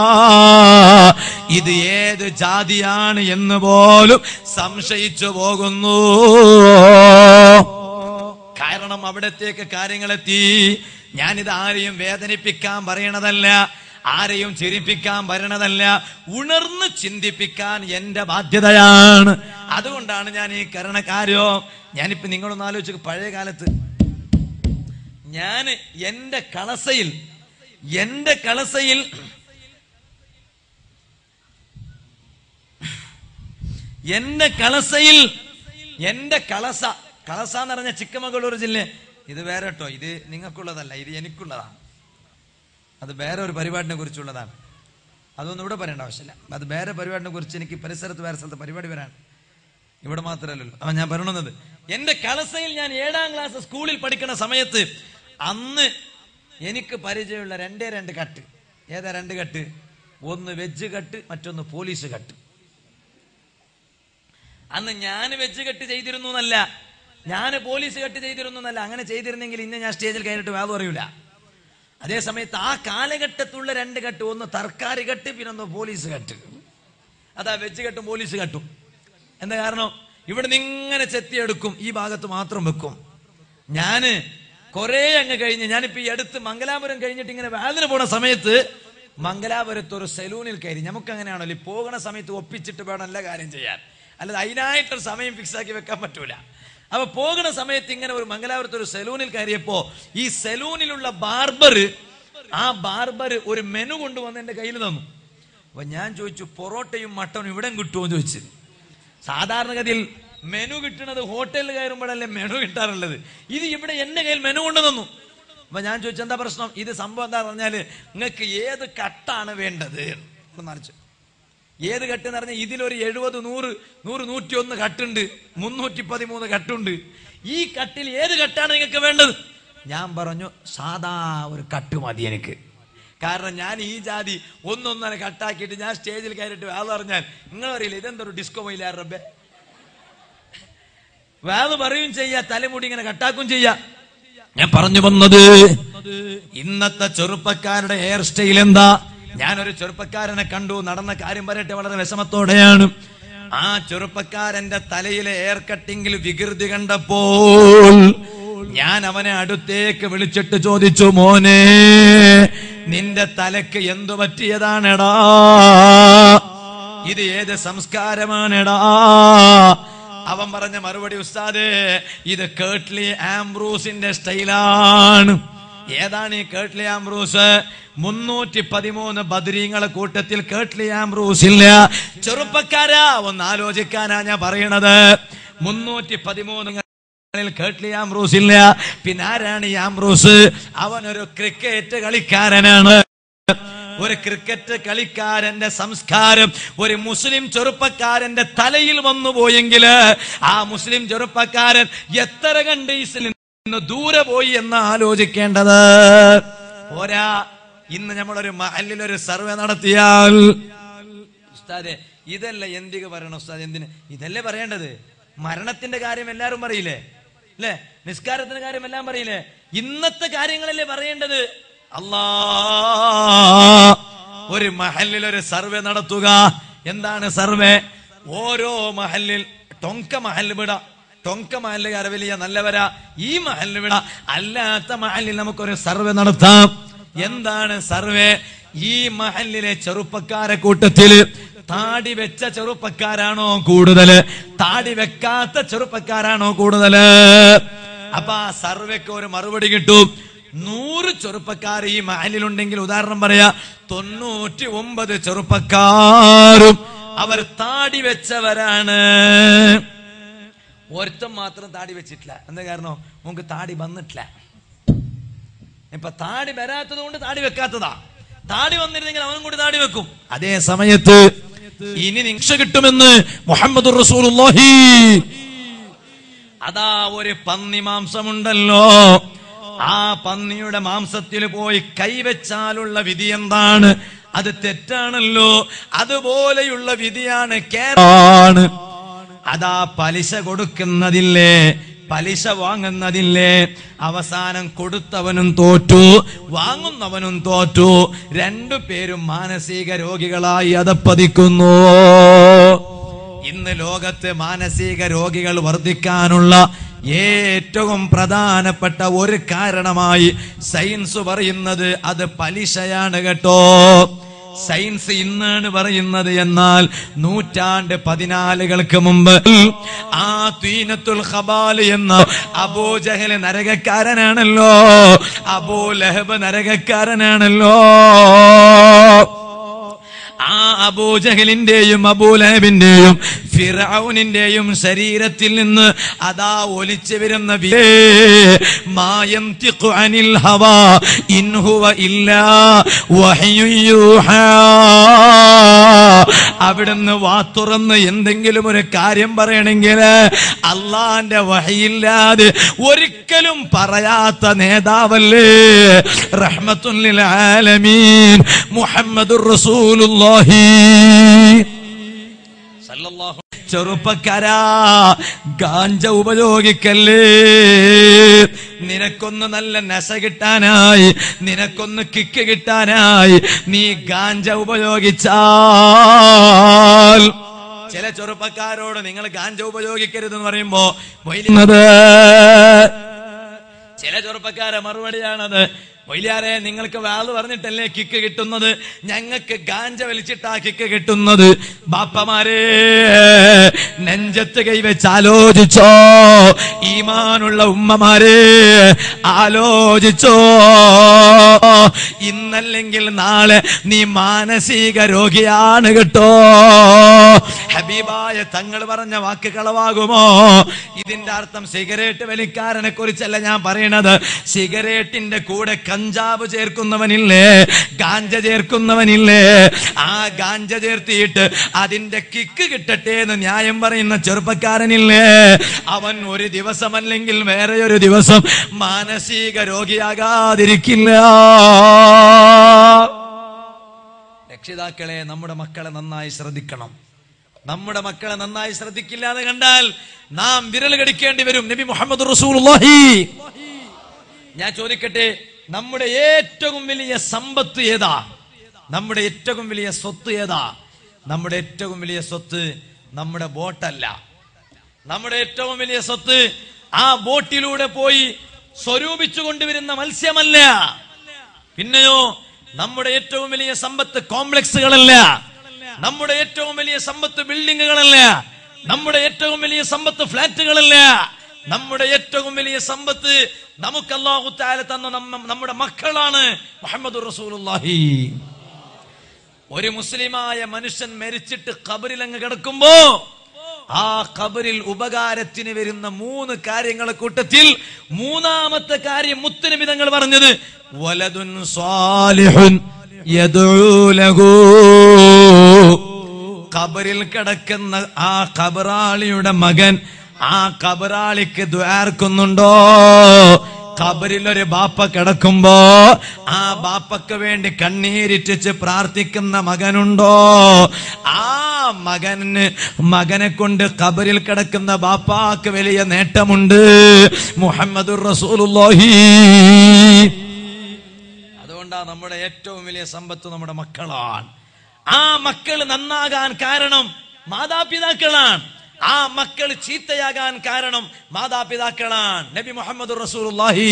ഇത് ഏത് ജാതിയാണ് എന്ന് പോലും സംശയിച്ചു പോകുന്നു കാരണം അവിടത്തേക്ക് കാര്യങ്ങളെത്തി ഞാനിത് ആരെയും വേദനിപ്പിക്കാൻ പറയണതല്ല ആരെയും ചിരിപ്പിക്കാൻ വരണതല്ല ഉണർന്ന് ചിന്തിപ്പിക്കാൻ എന്റെ ബാധ്യതയാണ് അതുകൊണ്ടാണ് ഞാൻ ഈ കരണക്കാരോ ഞാനിപ്പോ നിങ്ങളൊന്ന് ആലോചിച്ച് പഴയ കാലത്ത് ഞാൻ എന്റെ കളസയിൽ എന്റെ കളസയിൽ എന്റെ കളസയിൽ എന്റെ കളസ കളസ എന്ന് പറഞ്ഞ ചിക്കമംഗളൂർ ജില്ല ഇത് വേറെ കേട്ടോ ഇത് നിങ്ങൾക്കുള്ളതല്ല ഇത് എനിക്കുള്ളതാണ് അത് വേറെ ഒരു പരിപാടിനെ കുറിച്ചുള്ളതാണ് അതൊന്നും ഇവിടെ പറയേണ്ട ആവശ്യമില്ല അത് വേറെ പരിപാടിനെ കുറിച്ച് എനിക്ക് പരിസരത്ത് വേറെ സ്ഥലത്ത് പരിപാടി വരാൻ ഇവിടെ മാത്രമല്ലല്ലോ അവൻ ഞാൻ പറയണത് എന്റെ കളസയിൽ ഞാൻ ഏഴാം ക്ലാസ് സ്കൂളിൽ പഠിക്കുന്ന സമയത്ത് അന്ന് എനിക്ക് പരിചയമുള്ള രണ്ടേ രണ്ട് കട്ട് ഏതാ രണ്ട് കട്ട് ഒന്ന് വെജ് കട്ട് മറ്റൊന്ന് പോലീസ് കട്ട് അന്ന് ഞാൻ വെച്ച് കെട്ട് ചെയ്തിരുന്നു എന്നല്ല ഞാൻ പോലീസ് കെട്ട് ചെയ്തിരുന്നു എന്നല്ല അങ്ങനെ ചെയ്തിരുന്നെങ്കിൽ ഇന്ന് ഞാൻ സ്റ്റേജിൽ കയറിയിട്ട് വേദം അറിയില്ല അതേ സമയത്ത് ആ കാലഘട്ടത്തുള്ള രണ്ട് കെട്ട് ഒന്ന് തർക്കാരി കെട്ട് പിന്നെ ഒന്ന് പോലീസ് കെട്ട് അതാ വെച്ച് കെട്ടും പോലീസ് കെട്ടും എന്താ കാരണം ഇവിടെ നിന്ന് ഇങ്ങനെ ചെത്തിയെടുക്കും ഈ ഭാഗത്ത് മാത്രം വെക്കും ഞാന് കുറെ അങ്ങ് കഴിഞ്ഞ് ഞാനിപ്പോ ഈ അടുത്ത് മംഗലാപുരം കഴിഞ്ഞിട്ട് ഇങ്ങനെ വേദന പോണ സമയത്ത് മംഗലാപുരത്ത് ഒരു സലൂണിൽ കയറി നമുക്ക് അങ്ങനെയാണല്ലോ ഈ പോകുന്ന സമയത്ത് ഒപ്പിച്ചിട്ട് വേണം എല്ലാ കാര്യം ചെയ്യാൻ അല്ലാതെ അതിനായിട്ടൊരു സമയം ഫിക്സ് ആക്കി വെക്കാൻ പറ്റൂല അപ്പൊ പോകുന്ന സമയത്ത് ഇങ്ങനെ ഒരു മംഗലാപുരത്ത് ഒരു സലൂണിൽ കയറിയപ്പോ ഈ സലൂണിലുള്ള ബാർബർ ആ ബാർബർ ഒരു മെനു കൊണ്ടുവന്ന് എന്റെ കയ്യിൽ തന്നു അപ്പൊ ഞാൻ ചോദിച്ചു പൊറോട്ടയും മട്ടനും ഇവിടെ കിട്ടുമോ എന്ന് ചോദിച്ചു സാധാരണഗതിയിൽ മെനു കിട്ടുന്നത് ഹോട്ടലിൽ കയറുമ്പോഴല്ലേ മെനു കിട്ടാറുള്ളത് ഇത് ഇവിടെ എന്റെ കയ്യിൽ മെനു കൊണ്ടു തന്നു അപ്പൊ ഞാൻ ചോദിച്ചു എന്താ പ്രശ്നം ഇത് സംഭവം എന്താ പറഞ്ഞാല് നിങ്ങൾക്ക് ഏത് കട്ടാണ് വേണ്ടത് എന്ന് മറിച്ചു ഏത് കട്ട് എന്ന് പറഞ്ഞാൽ ഇതിലൊരു എഴുപത് നൂറ് നൂറ് നൂറ്റി ഒന്ന് കട്ടുണ്ട് മുന്നൂറ്റി പതിമൂന്ന് കട്ടുണ്ട് ഈ കട്ടിൽ ഏത് കട്ടാണ് നിങ്ങൾക്ക് വേണ്ടത് ഞാൻ പറഞ്ഞു സാധാ ഒരു കട്ട് മതി എനിക്ക് കാരണം ഞാൻ ഈ ജാതി ഒന്നൊന്നര കട്ടാക്കിയിട്ട് ഞാൻ സ്റ്റേജിൽ കയറിയിട്ട് വേദ പറഞ്ഞാൽ നിങ്ങൾ അറിയില്ല ഇതെന്തൊരു ഡിസ്കോ മൈലാർ റബ്ബെ വേദ പറയും ചെയ്യാ തലമുടി ഇങ്ങനെ കട്ടാക്കും ചെയ്യാ ഞാൻ പറഞ്ഞു വന്നത് ഇന്നത്തെ ചെറുപ്പക്കാരുടെ ഹെയർ സ്റ്റൈൽ എന്താ ഞാനൊരു ചെറുപ്പക്കാരനെ കണ്ടു നടന്ന കാര്യം പറയട്ടെ വളരെ വിഷമത്തോടെയാണ് ആ ചെറുപ്പക്കാരന്റെ തലയിലെ ഹെയർ കട്ടിങ്ങിൽ വികൃതി കണ്ടപ്പോൾ ഞാൻ അവനെ അടുത്തേക്ക് വിളിച്ചിട്ട് ചോദിച്ചു മോനെ നിന്റെ തലക്ക് എന്തു പറ്റിയതാണെടാ ഇത് ഏത് സംസ്കാരമാണെടാ അവൻ പറഞ്ഞ മറുപടി ഉസ്താദേ ഇത് കേട്ട്ലി ആംബ്രൂസിന്റെ സ്റ്റൈലാണ് ഏതാണ് ഈ കേട്ട്ലി ആംബ്രൂസ് മുന്നൂറ്റി പതിമൂന്ന് ബദരീങ്ങളെ കൂട്ടത്തിൽ കേട്ട്ലി ആംബ്രൂസ് ഇല്ല ചെറുപ്പക്കാരാ ഒന്ന് ആലോചിക്കാനാ ഞാൻ പറയണത് മുന്നൂറ്റി പതിമൂന്ന് കേട്ട്ലി ആംബ്രൂസ് ഇല്ല പിന്നെ ആരാണ് ഈ ആംബ്രൂസ് അവനൊരു ക്രിക്കറ്റ് കളിക്കാരനാണ് ഒരു ക്രിക്കറ്റ് കളിക്കാരന്റെ സംസ്കാരം ഒരു മുസ്ലിം ചെറുപ്പക്കാരന്റെ തലയിൽ വന്നു പോയെങ്കിൽ ആ മുസ്ലിം ചെറുപ്പക്കാരൻ എത്ര കണ്ട് ഇസ്ലിം നിന്ന് ദൂരെ പോയി എന്ന് ആലോചിക്കേണ്ടത് പോരാ ഇന്ന് നമ്മളൊരു മഹലിൽ ഒരു സർവേ നടത്തിയാൽ ഉസ്താദെ ഇതല്ല എന്തിക്ക് പറയണം ഉസ്താദ് എന്തിന് ഇതല്ലേ പറയേണ്ടത് മരണത്തിന്റെ കാര്യം എല്ലാരും പറയില്ലേ അല്ലേ നിസ്കാരത്തിന്റെ കാര്യം എല്ലാം പറയില്ലേ ഇന്നത്തെ കാര്യങ്ങളല്ലേ പറയേണ്ടത് അല്ലാ ഒരു മഹലിൽ ഒരു സർവേ നടത്തുക എന്താണ് സർവേ ഓരോ മഹലിൽ ടൊങ്ക മഹൽ വിട ടൊങ്ക മഹല്ലുകാരെ വലിയ നല്ലവരാ ഈ മഹലിൽ വിട അല്ലാത്ത മഹലിൽ നമുക്കൊരു സർവേ നടത്താം എന്താണ് സർവേ ഈ മഹലിലെ ചെറുപ്പക്കാരെ കൂട്ടത്തില് താടി വെച്ച ചെറുപ്പക്കാരാണോ കൂടുതല് താടി വെക്കാത്ത ചെറുപ്പക്കാരാണോ കൂടുതല് അപ്പൊ ആ സർവേക്ക് ഒരു മറുപടി കിട്ടും നൂറ് ചെറുപ്പക്കാർ ഈ മഹലിലുണ്ടെങ്കിൽ ഉദാഹരണം പറയാ തൊണ്ണൂറ്റി ഒമ്പത് ചെറുപ്പക്കാരും അവർ താടി വെച്ചവരാണ് ഒരുത്തം മാത്രം താടി വെച്ചിട്ടില്ല എന്താ കാരണം നമുക്ക് താടി വന്നിട്ടില്ല ഇപ്പൊ താടി വരാത്തത് കൊണ്ട് താടി വെക്കാത്തതാ താടി വന്നിരുന്നെങ്കിൽ അവനും കൂടി താടി വെക്കും അതേ സമയത്ത് ഇനി നിക്ഷ കിട്ടുമെന്ന് മുഹമ്മദ് റസൂലുള്ളാഹി അതാ ഒരു പന്നി മാംസമുണ്ടല്ലോ ആ പന്നിയുടെ മാംസത്തിൽ പോയി കൈവച്ചാലുള്ള വിധി എന്താണ് അത് തെറ്റാണല്ലോ അതുപോലെയുള്ള വിധിയാണ് കേരളാണ് അതാ പലിശ കൊടുക്കുന്നതില്ലേ പലിശ വാങ്ങുന്നതില്ലേ അവസാനം കൊടുത്തവനും തോറ്റു വാങ്ങുന്നവനും തോറ്റു രണ്ടു പേരും മാനസിക രോഗികളായി അതപ്പതിക്കുന്നു ഇന്ന് ലോകത്ത് മാനസിക രോഗികൾ വർദ്ധിക്കാനുള്ള ഏറ്റവും പ്രധാനപ്പെട്ട ഒരു കാരണമായി സയൻസ് പറയുന്നത് അത് പലിശയാണ് കേട്ടോ സയൻസ് ഇന്നാണ് പറയുന്നത് എന്നാൽ നൂറ്റാണ്ട് പതിനാലുകൾക്ക് മുമ്പ് ആ തീനത്തുൽ ഖബാല് എന്ന അബൂജഹല് നരകക്കാരനാണല്ലോ അബൂ ലഹബ് നരകക്കാരനാണല്ലോ ആ അബൂജഹലിന്റെയും അബൂലഹബിന്റെയും ഫിറൌനിന്റെയും ശരീരത്തിൽ നിന്ന് അതാ ഒലിച്ചു വരുന്ന വി- മായം തിഖു അനിൽ ഹവാ ഇൻ ഹുവ ഇല്ലാ വഹ്യു യൂഹാ. അവിടുന്ന് വാ തുറന്ന് എന്തെങ്കിലും ഒരു കാര്യം പറയണമെങ്കിൽ അള്ളാന്റെ വഹയില്ലാതെ ഒരിക്കലും പറയാത്ത നേതാവല്ലേ റഹ്മത്തുല്ലിൽ ആലമീൻ മുഹമ്മദുർ റസൂലുള്ളാഹി സല്ലല്ലാഹു ചെറുപ്പക്കാരാ ഗാഞ്ച ഉപയോഗിക്കല്ലേ നിനക്കൊന്ന് നല്ല നശ കിട്ടാനായി നിനക്കൊന്ന് കിക്ക് കിട്ടാനായി നീ ഗാഞ്ച ഉപയോഗിച്ചാൽ ചില ചെറുപ്പക്കാരോട് നിങ്ങൾ ഗാഞ്ച ഉപയോഗിക്കരുതെന്ന് പറയുമ്പോ മൊയ്യുന്നത് ചില ചെറുപ്പക്കാരെ മറുപടിയാണത് മൊയ്യാരെ നിങ്ങൾക്ക് വാള് പറഞ്ഞിട്ടല്ലേ കിക്ക് കിട്ടുന്നത് ഞങ്ങൾക്ക് ഗാഞ്ച വലിച്ചിട്ടാ കിക്ക് കിട്ടുന്നത് ബാപ്പമാരെ നെഞ്ചത്ത് കൈവച്ച് ആലോചിച്ചോ ഈമാനുള്ള ഉമ്മമാരെ ആലോചിച്ചോ ഇന്നല്ലെങ്കിൽ നാളെ നീ മാനസിക രോഗിയാണ് കേട്ടോ ഹബീബായ തങ്ങൾ പറഞ്ഞ വാക്ക് കളവാകുമോ ഇതിന്റെ അർത്ഥം സിഗരറ്റ് വലിക്കാരനെ കുറിച്ചല്ല ഞാൻ പറയണത് സിഗരറ്റിന്റെ കൂടെ കഞ്ചാവ് ചേർക്കുന്നവനില്ലേ ഗാഞ്ച ചേർക്കുന്നവനില്ലേ ആ ഗാഞ്ച ചേർത്തിയിട്ട് അതിന്റെ കിക്ക് കിട്ടട്ടെ എന്ന് ന്യായം പറയുന്ന ചെറുപ്പക്കാരനില്ലേ അവൻ ഒരു ദിവസമല്ലെങ്കിൽ വേറെ ഒരു ദിവസം മാനസിക രോഗിയാകാതിരിക്കില്ല രക്ഷിതാക്കളെ നമ്മുടെ മക്കളെ നന്നായി ശ്രദ്ധിക്കണം നമ്മുടെ മക്കളെ നന്നായി ശ്രദ്ധിക്കില്ല എന്ന് കണ്ടാൽ നാം വിരൽ കടിക്കേണ്ടി വരും നബി മുഹമ്മദ് റസൂലുള്ളാഹി ഞാൻ ചോദിക്കട്ടെ നമ്മുടെ ഏറ്റവും വലിയ സമ്പത്ത് ഏതാ നമ്മുടെ ഏറ്റവും വലിയ സ്വത്ത് ഏതാ നമ്മുടെ ഏറ്റവും വലിയ സ്വത്ത് നമ്മുടെ ബോട്ടല്ല നമ്മുടെ ഏറ്റവും വലിയ സ്വത്ത് ആ ബോട്ടിലൂടെ പോയി സ്വരൂപിച്ചു കൊണ്ടുവരുന്ന മത്സ്യമല്ല പിന്നെയോ നമ്മുടെ ഏറ്റവും വലിയ സമ്പത്ത് കോംപ്ലക്സുകളല്ല നമ്മുടെ ഏറ്റവും വലിയ സമ്പത്ത് ബിൽഡിങ്ങുകളല്ല നമ്മുടെ ഏറ്റവും വലിയ സമ്പത്ത് ഫ്ലാറ്റുകളല്ല നമ്മുടെ ഏറ്റവും വലിയ സമ്പത്ത് നമുക്ക് അള്ളാഹു താല തന്ന നമ്മ- നമ്മുടെ മക്കളാണ് മുഹമ്മദ് റസൂലുള്ളാഹി ഒരു മുസ്ലിമായ മനുഷ്യൻ മരിച്ചിട്ട് ഖബറിൽ അങ്ങ് കിടക്കുമ്പോ ആ ഖബറിൽ ഉപകാരത്തിന് വരുന്ന മൂന്ന് കാര്യങ്ങളെ കൂട്ടത്തിൽ മൂന്നാമത്തെ കാര്യം മുത്തനബിതങ്ങൾ പറഞ്ഞത് വലതുൻ സ്വാലിഹുൻ യദ്ഉ ലഹു ഖബറിൽ കിടക്കുന്ന ആ ഖബറാളിയുടെ മകൻ ആ ഖബറാളിക്ക് ദ്വാർക്കുന്നുണ്ടോ ഖബറിൽ ഒരു ബാപ്പ കിടക്കുമ്പോ ആ ബാപ്പക്ക് വേണ്ടി കണ്ണീരിറ്റിച്ച് പ്രാർത്ഥിക്കുന്ന മകനുണ്ടോ ആ മകന് മകനെ കൊണ്ട് ഖബറിൽ കിടക്കുന്ന ബാപ്പാക്ക് വലിയ നേട്ടമുണ്ട് മുഹമ്മദുർ റസൂലുള്ളാഹി അതുകൊണ്ടാ നമ്മുടെ ഏറ്റവും വലിയ സമ്പത്ത് നമ്മുടെ മക്കളാണ് ആ മക്കൾ നന്നാകാൻ കാരണം മാതാപിതാക്കളാണ് ആ മക്കൾ ചീത്തയാകാൻ കാരണം മാതാപിതാക്കളാണ് നബി മുഹമ്മദ് റസൂലുള്ളാഹി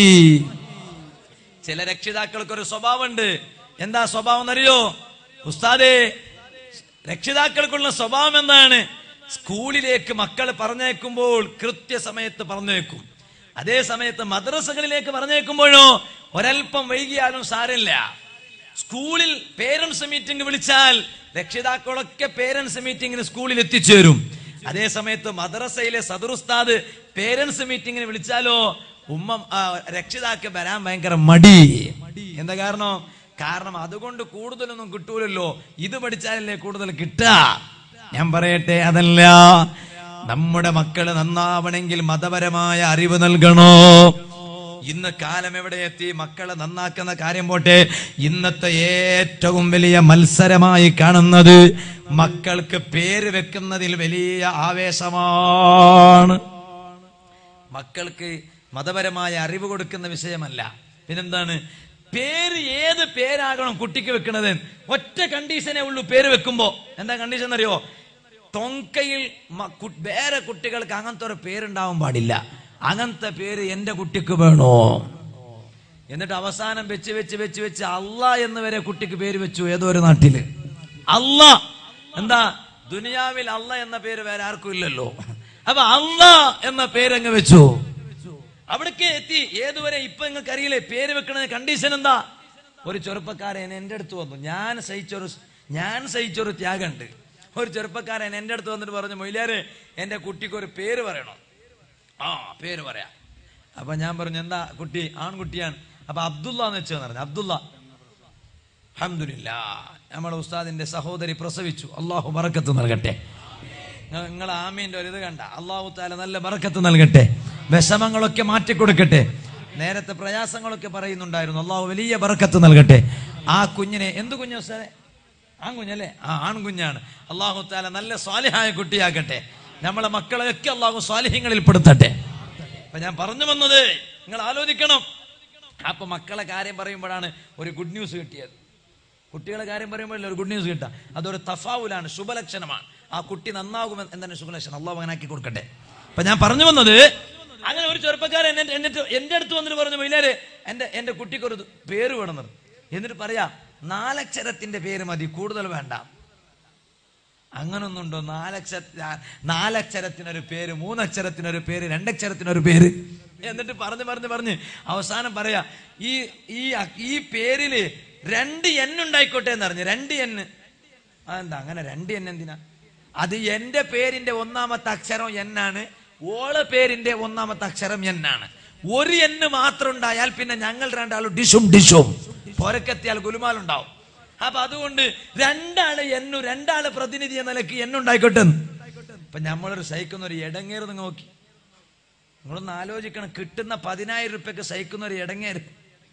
ചില രക്ഷിതാക്കൾക്ക് ഒരു സ്വഭാവമുണ്ട് എന്താ സ്വഭാവം എന്നറിയോ ഉസ്താദേ രക്ഷിതാക്കൾക്കുള്ള സ്വഭാവം എന്താണ് സ്കൂളിലേക്ക് മക്കൾ പറഞ്ഞേക്കുമ്പോൾ കൃത്യസമയത്ത് പറഞ്ഞേക്കും അതേ സമയത്ത് മദ്രസകളിലേക്ക് പറഞ്ഞേക്കുമ്പോഴോ ഒരൽപ്പം വൈകിയാലും സാരമില്ല സ്കൂളിൽ പേരൻസ് മീറ്റിംഗ് വിളിച്ചാൽ രക്ഷിതാക്കളൊക്കെ പേരൻസ് മീറ്റിംഗിന് സ്കൂളിൽ എത്തിച്ചേരും അതേ സമയത്ത് മദ്രസയിലെ സദറുസ്താദ് പേരൻസ് മീറ്റിംഗിന് വിളിച്ചാലോ ഉമ്മ ആ, രക്ഷിതാക്ക് വരാൻ ഭയങ്കര മടി എന്താ കാരണം കാരണം അതുകൊണ്ട് കൂടുതലൊന്നും കിട്ടൂലല്ലോ ഇത് പഠിച്ചാലല്ലേ കൂടുതൽ കിട്ടുക ഞാൻ പറയട്ടെ അതല്ല നമ്മുടെ മക്കള് നന്നാവണമെങ്കിൽ മതപരമായ അറിവ് നൽകണോ ഇന്ന് കാലം എവിടെ എത്തി മക്കളെ നന്നാക്കുന്ന കാര്യം പോട്ടെ ഇന്നത്തെ ഏറ്റവും വലിയ മത്സരമായി കാണുന്നത് മക്കൾക്ക് പേര് വെക്കുന്നതിൽ വലിയ ആവേശമാണ് മക്കൾക്ക് മതപരമായ അറിവ് കൊടുക്കുന്ന വിഷയമല്ല പിന്നെന്താണ് പേര് ഏത് പേരാകണം കുട്ടിക്ക് വെക്കണത് ഒറ്റ കണ്ടീഷനേ ഉള്ളൂ പേര് വെക്കുമ്പോ എന്താ കണ്ടീഷൻ എന്നറിയോ തൊങ്കയിൽ മ- കു- വേറെ കുട്ടികൾക്ക് അങ്ങനത്തെ ഒരു പേരുണ്ടാവാൻ പാടില്ല അങ്ങനത്തെ പേര് എന്റെ കുട്ടിക്ക് വേണോ എന്നിട്ട് അവസാനം വെച്ച് വെച്ച് വെച്ച് വെച്ച് അല്ല എന്ന് വരെ കുട്ടിക്ക് പേര് വെച്ചു ഏതോ ഒരു നാട്ടില് അല്ല എന്താ ദുനിയാവിൽ അല്ല എന്ന പേര് വേറെ ആർക്കും ഇല്ലല്ലോ അപ്പൊ അല്ല എന്ന പേര് അങ്ങ് വെച്ചു അവിടേക്ക് എത്തി ഏതുവരെ ഇപ്പൊ നിങ്ങൾക്ക് അറിയില്ലേ പേര് വെക്കണ കണ്ടീഷൻ എന്താ ഒരു ചെറുപ്പക്കാരൻ എന്റെ അടുത്ത് വന്നു ഞാൻ സഹിച്ചൊരു ഞാൻ സഹിച്ചൊരു ത്യാഗമുണ്ട് ഒരു ചെറുപ്പക്കാരൻ എന്റെ അടുത്ത് വന്നിട്ട് പറഞ്ഞു മൊയിലാരെ എന്റെ കുട്ടിക്ക് ഒരു പേര് പറയണം ആ പേര് പറയാം അപ്പൊ ഞാൻ പറഞ്ഞു എന്താ കുട്ടി ആൺകുട്ടിയാണ് അപ്പൊ അബ്ദുള്ള എന്ന് വെച്ചു പറഞ്ഞു അബ്ദുള്ള അൽഹംദുലില്ലാ നമ്മുടെ ഉസ്താദിന്റെ സഹോദരി പ്രസവിച്ചു അള്ളാഹു ബറക്കത്ത് നൽകട്ടെ നിങ്ങൾ ആമീന്റെ ഒരു ഇത് കണ്ട അള്ളാഹു താല നല്ല ബറക്കത്ത് നൽകട്ടെ വിഷമങ്ങളൊക്കെ മാറ്റിക്കൊടുക്കട്ടെ നേരത്തെ പ്രയാസങ്ങളൊക്കെ പറയുന്നുണ്ടായിരുന്നു അള്ളാഹു വലിയ ബറക്കത്ത് നൽകട്ടെ ആ കുഞ്ഞിനെ എന്ത് കുഞ്ഞു ഉസ്താദെ ആൺകുഞ്ഞല്ലേ ആ ആൺകുഞ്ഞാണ് അള്ളാഹു താല നല്ല സ്വാലിഹായ കുട്ടിയാക്കട്ടെ നമ്മളെ മക്കളെയൊക്കെ അള്ളാഹു സ്വാലിഹ്യങ്ങളിൽ പെടുത്തട്ടെ അപ്പൊ ഞാൻ പറഞ്ഞു വന്നത് നിങ്ങൾ ആലോചിക്കണം അപ്പൊ മക്കളെ കാര്യം പറയുമ്പോഴാണ് ഒരു ഗുഡ് ന്യൂസ് കിട്ടിയത് കുട്ടികളെ കാര്യം പറയുമ്പോഴല്ലേ ഒരു ഗുഡ് ന്യൂസ് കിട്ടുക അതൊരു തഫാവുലാണ് ശുഭലക്ഷണമാണ് ആ കുട്ടി നന്നാകുമെന്ന് എന്താണ് ശുഭലക്ഷണം അള്ളാഹു അങ്ങനെ ആക്കി കൊടുക്കട്ടെ അപ്പൊ ഞാൻ പറഞ്ഞു വന്നത് അങ്ങനെ ഒരു ചെറുപ്പക്കാരൻ എന്നെ എന്നിട്ട് എന്റെ അടുത്ത് വന്നിട്ട് പറഞ്ഞു മൈലാരെ എന്റെ എന്റെ കുട്ടിക്ക് ഒരു പേര് വേണമെന്ന് എന്നിട്ട് പറയാ നാലക്ഷരത്തിന്റെ പേര് മതി കൂടുതൽ വേണ്ട അങ്ങനൊന്നുണ്ടോ നാലക്ഷര നാലക്ഷരത്തിനൊരു പേര് മൂന്നക്ഷരത്തിനൊരു പേര് രണ്ടക്ഷരത്തിനൊരു പേര് എന്നിട്ട് പറഞ്ഞ് പറഞ്ഞ് പറഞ്ഞ് അവസാനം പറയാ ഈ ഈ ഈ പേരില് രണ്ട് എൻ ഉണ്ടായിക്കോട്ടെ എന്ന് പറഞ്ഞു രണ്ട് എൻ അതെന്താ അങ്ങനെ രണ്ട് എൻ എന്തിനാ അത് എന്റെ പേരിന്റെ ഒന്നാമത്തെ അക്ഷരം എന്നാണ് ഓള പേരിന്റെ ഒന്നാമത്തെ അക്ഷരം എന്നാണ് ഒരു എന്ന് മാത്രം ഉണ്ടായാൽ പിന്നെ ഞങ്ങൾ രണ്ടാളും ഡിഷും ഡിഷും പോരക്കെത്തിയാൽ ഗുലുമാലുണ്ടാവും അപ്പൊ അതുകൊണ്ട് രണ്ടാള് എന്നു രണ്ടാള് പ്രതിനിധി എന്ന നിലയ്ക്ക് എന്നുണ്ടായിക്കോട്ടെ ഇപ്പൊ നമ്മളൊരു സഹിക്കുന്ന ഒരു ഇടങ്ങേറ് നിങ്ങൾ നോക്കി നിങ്ങളൊന്ന് ആലോചിക്കണം കിട്ടുന്ന പതിനായിരം റുപ്യക്ക് സഹിക്കുന്ന ഒരു ഇടങ്ങേറ്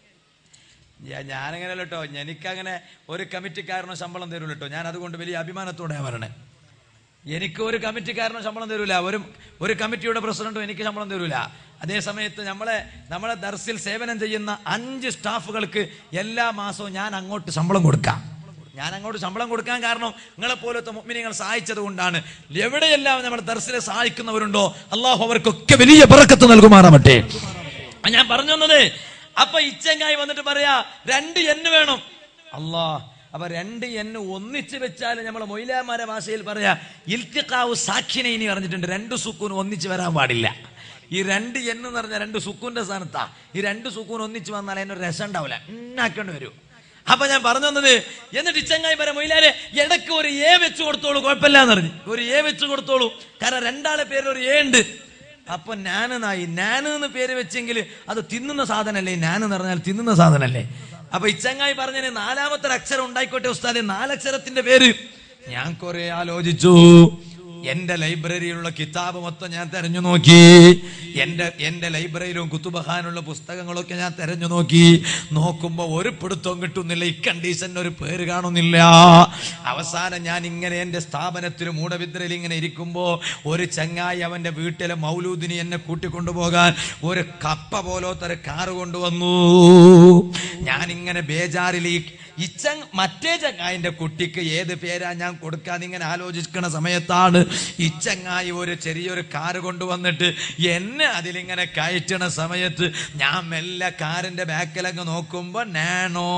ഞാ- ഞാനങ്ങനെ കേട്ടോ എനിക്കങ്ങനെ ഒരു കമ്മിറ്റിക്കാരനോ ശമ്പളം തരൂല കേട്ടോ ഞാൻ അതുകൊണ്ട് വലിയ അഭിമാനത്തോടെ പറയണേ എനിക്ക് ഒരു കമ്മിറ്റിക്കാരനോ ശമ്പളം തരൂല ഒരു ഒരു കമ്മിറ്റിയുടെ പ്രസിഡന്റും എനിക്ക് ശമ്പളം തരൂല അതേ സമയത്ത് നമ്മളെ നമ്മളെ ദർസിൽ സേവനം ചെയ്യുന്ന അഞ്ച് സ്റ്റാഫുകൾക്ക് എല്ലാ മാസവും ഞാൻ അങ്ങോട്ട് ശമ്പളം കൊടുക്കാം ഞാൻ അങ്ങോട്ട് ശമ്പളം കൊടുക്കാൻ കാരണം നിങ്ങളെ പോലത്തെ മുഗ്മിനികൾ സഹായിച്ചത് കൊണ്ടാണ് എവിടെയെല്ലാം നമ്മുടെ ദർസിലെ സഹായിക്കുന്നവരുണ്ടോ അള്ളാഹു അവർക്കൊക്കെ വലിയ പിറക്കത്ത് നൽകുമാറാവട്ടെ ആ ഞാൻ പറഞ്ഞു വന്നത് അപ്പൊ ഇച്ചങ്ങായി വന്നിട്ട് പറയാ രണ്ട് എന്ന് വേണം അല്ലാ അപ്പൊ രണ്ട് എന്ന് ഒന്നിച്ച് വെച്ചാൽ നമ്മളെ മൊയിലാമാരെ ഭാഷയിൽ പറയാ ഇൽത്തിക്കാവ് സാഖിനെ ഇനി പറഞ്ഞിട്ടുണ്ട് രണ്ട് സുക്കൂൻ ഒന്നിച്ച് വരാൻ പാടില്ല ഈ രണ്ട് എന്ന് പറഞ്ഞ രണ്ട് സുക്കൂന്റെ സ്ഥാനത്താ ഈ രണ്ട് സുക്കൂൻ ഒന്നിച്ച് വന്നാൽ അതിനൊരു രസം ഉണ്ടാവില്ല ഉണ്ടാക്കേണ്ടി വരും അപ്പൊ ഞാൻ പറഞ്ഞു തന്നത് എന്നിട്ട് ഇച്ചങ്ങായി പറയാം മൊയിലാരെ ഇടയ്ക്ക് ഒരു എ വെച്ച് കൊടുത്തോളൂ കുഴപ്പമില്ല എന്ന് പറഞ്ഞു ഒരു എ വെച്ച് കൊടുത്തോളൂ കാരണം രണ്ടാളെ പേരിൽ ഒരു എ ഉണ്ട് അപ്പൊ നാനെന്നായി നാന് എന്ന് പേര് വെച്ചെങ്കിൽ അത് തിന്നുന്ന സാധനല്ലേ ഈ നാന് എന്ന് പറഞ്ഞാൽ തിന്നുന്ന സാധനല്ലേ അപ്പൊ ഇച്ചങ്ങായി പറഞ്ഞതിന് നാലാമത്തെ ഒരു അക്ഷരം ഉണ്ടായിക്കോട്ടെ ഉസ്താദെ നാലക്ഷരത്തിന്റെ പേര് ഞാൻ കുറെ ആലോചിച്ചു എന്റെ ലൈബ്രറിയിലുള്ള കിതാബ് മൊത്തം ഞാൻ തെരഞ്ഞു നോക്കി എന്റെ എന്റെ ലൈബ്രറിയിലും കുത്തുബഹാനുള്ള പുസ്തകങ്ങളൊക്കെ ഞാൻ തെരഞ്ഞു നോക്കി നോക്കുമ്പോ ഒരു പിടുത്തവും കിട്ടുന്നില്ല ഈ കണ്ടീഷൻ ഒരു പേര് കാണുന്നില്ല അവസാനം ഞാൻ ഇങ്ങനെ എന്റെ സ്ഥാപനത്തിൽ മൂടവിദ്രയിൽ ഇങ്ങനെ ഇരിക്കുമ്പോ ഒരു ചങ്ങായി അവന്റെ വീട്ടിലെ മൗലൂദിനി എന്നെ കൂട്ടിക്കൊണ്ടുപോകാൻ ഒരു കപ്പ പോലത്തെ ഒരു കാറ് കൊണ്ടുവന്നു ഞാൻ ഇങ്ങനെ ബേജാറിൽ ഈ ഇച്ചങ് മറ്റേ ചങ്ങായിന്റെ കുട്ടിക്ക് ഏത് പേരാ ഞാൻ കൊടുക്കാൻ ഇങ്ങനെ ആലോചിക്കുന്ന സമയത്താണ് ഇച്ചങ്ങായി ഒരു ചെറിയൊരു കാറ് കൊണ്ടുവന്നിട്ട് എന്നെ അതിലിങ്ങനെ കയറ്റണ സമയത്ത് ഞാൻ മെല്ലെ കാറിന്റെ ബാക്കിലങ്ങ് നോക്കുമ്പോ നാനോ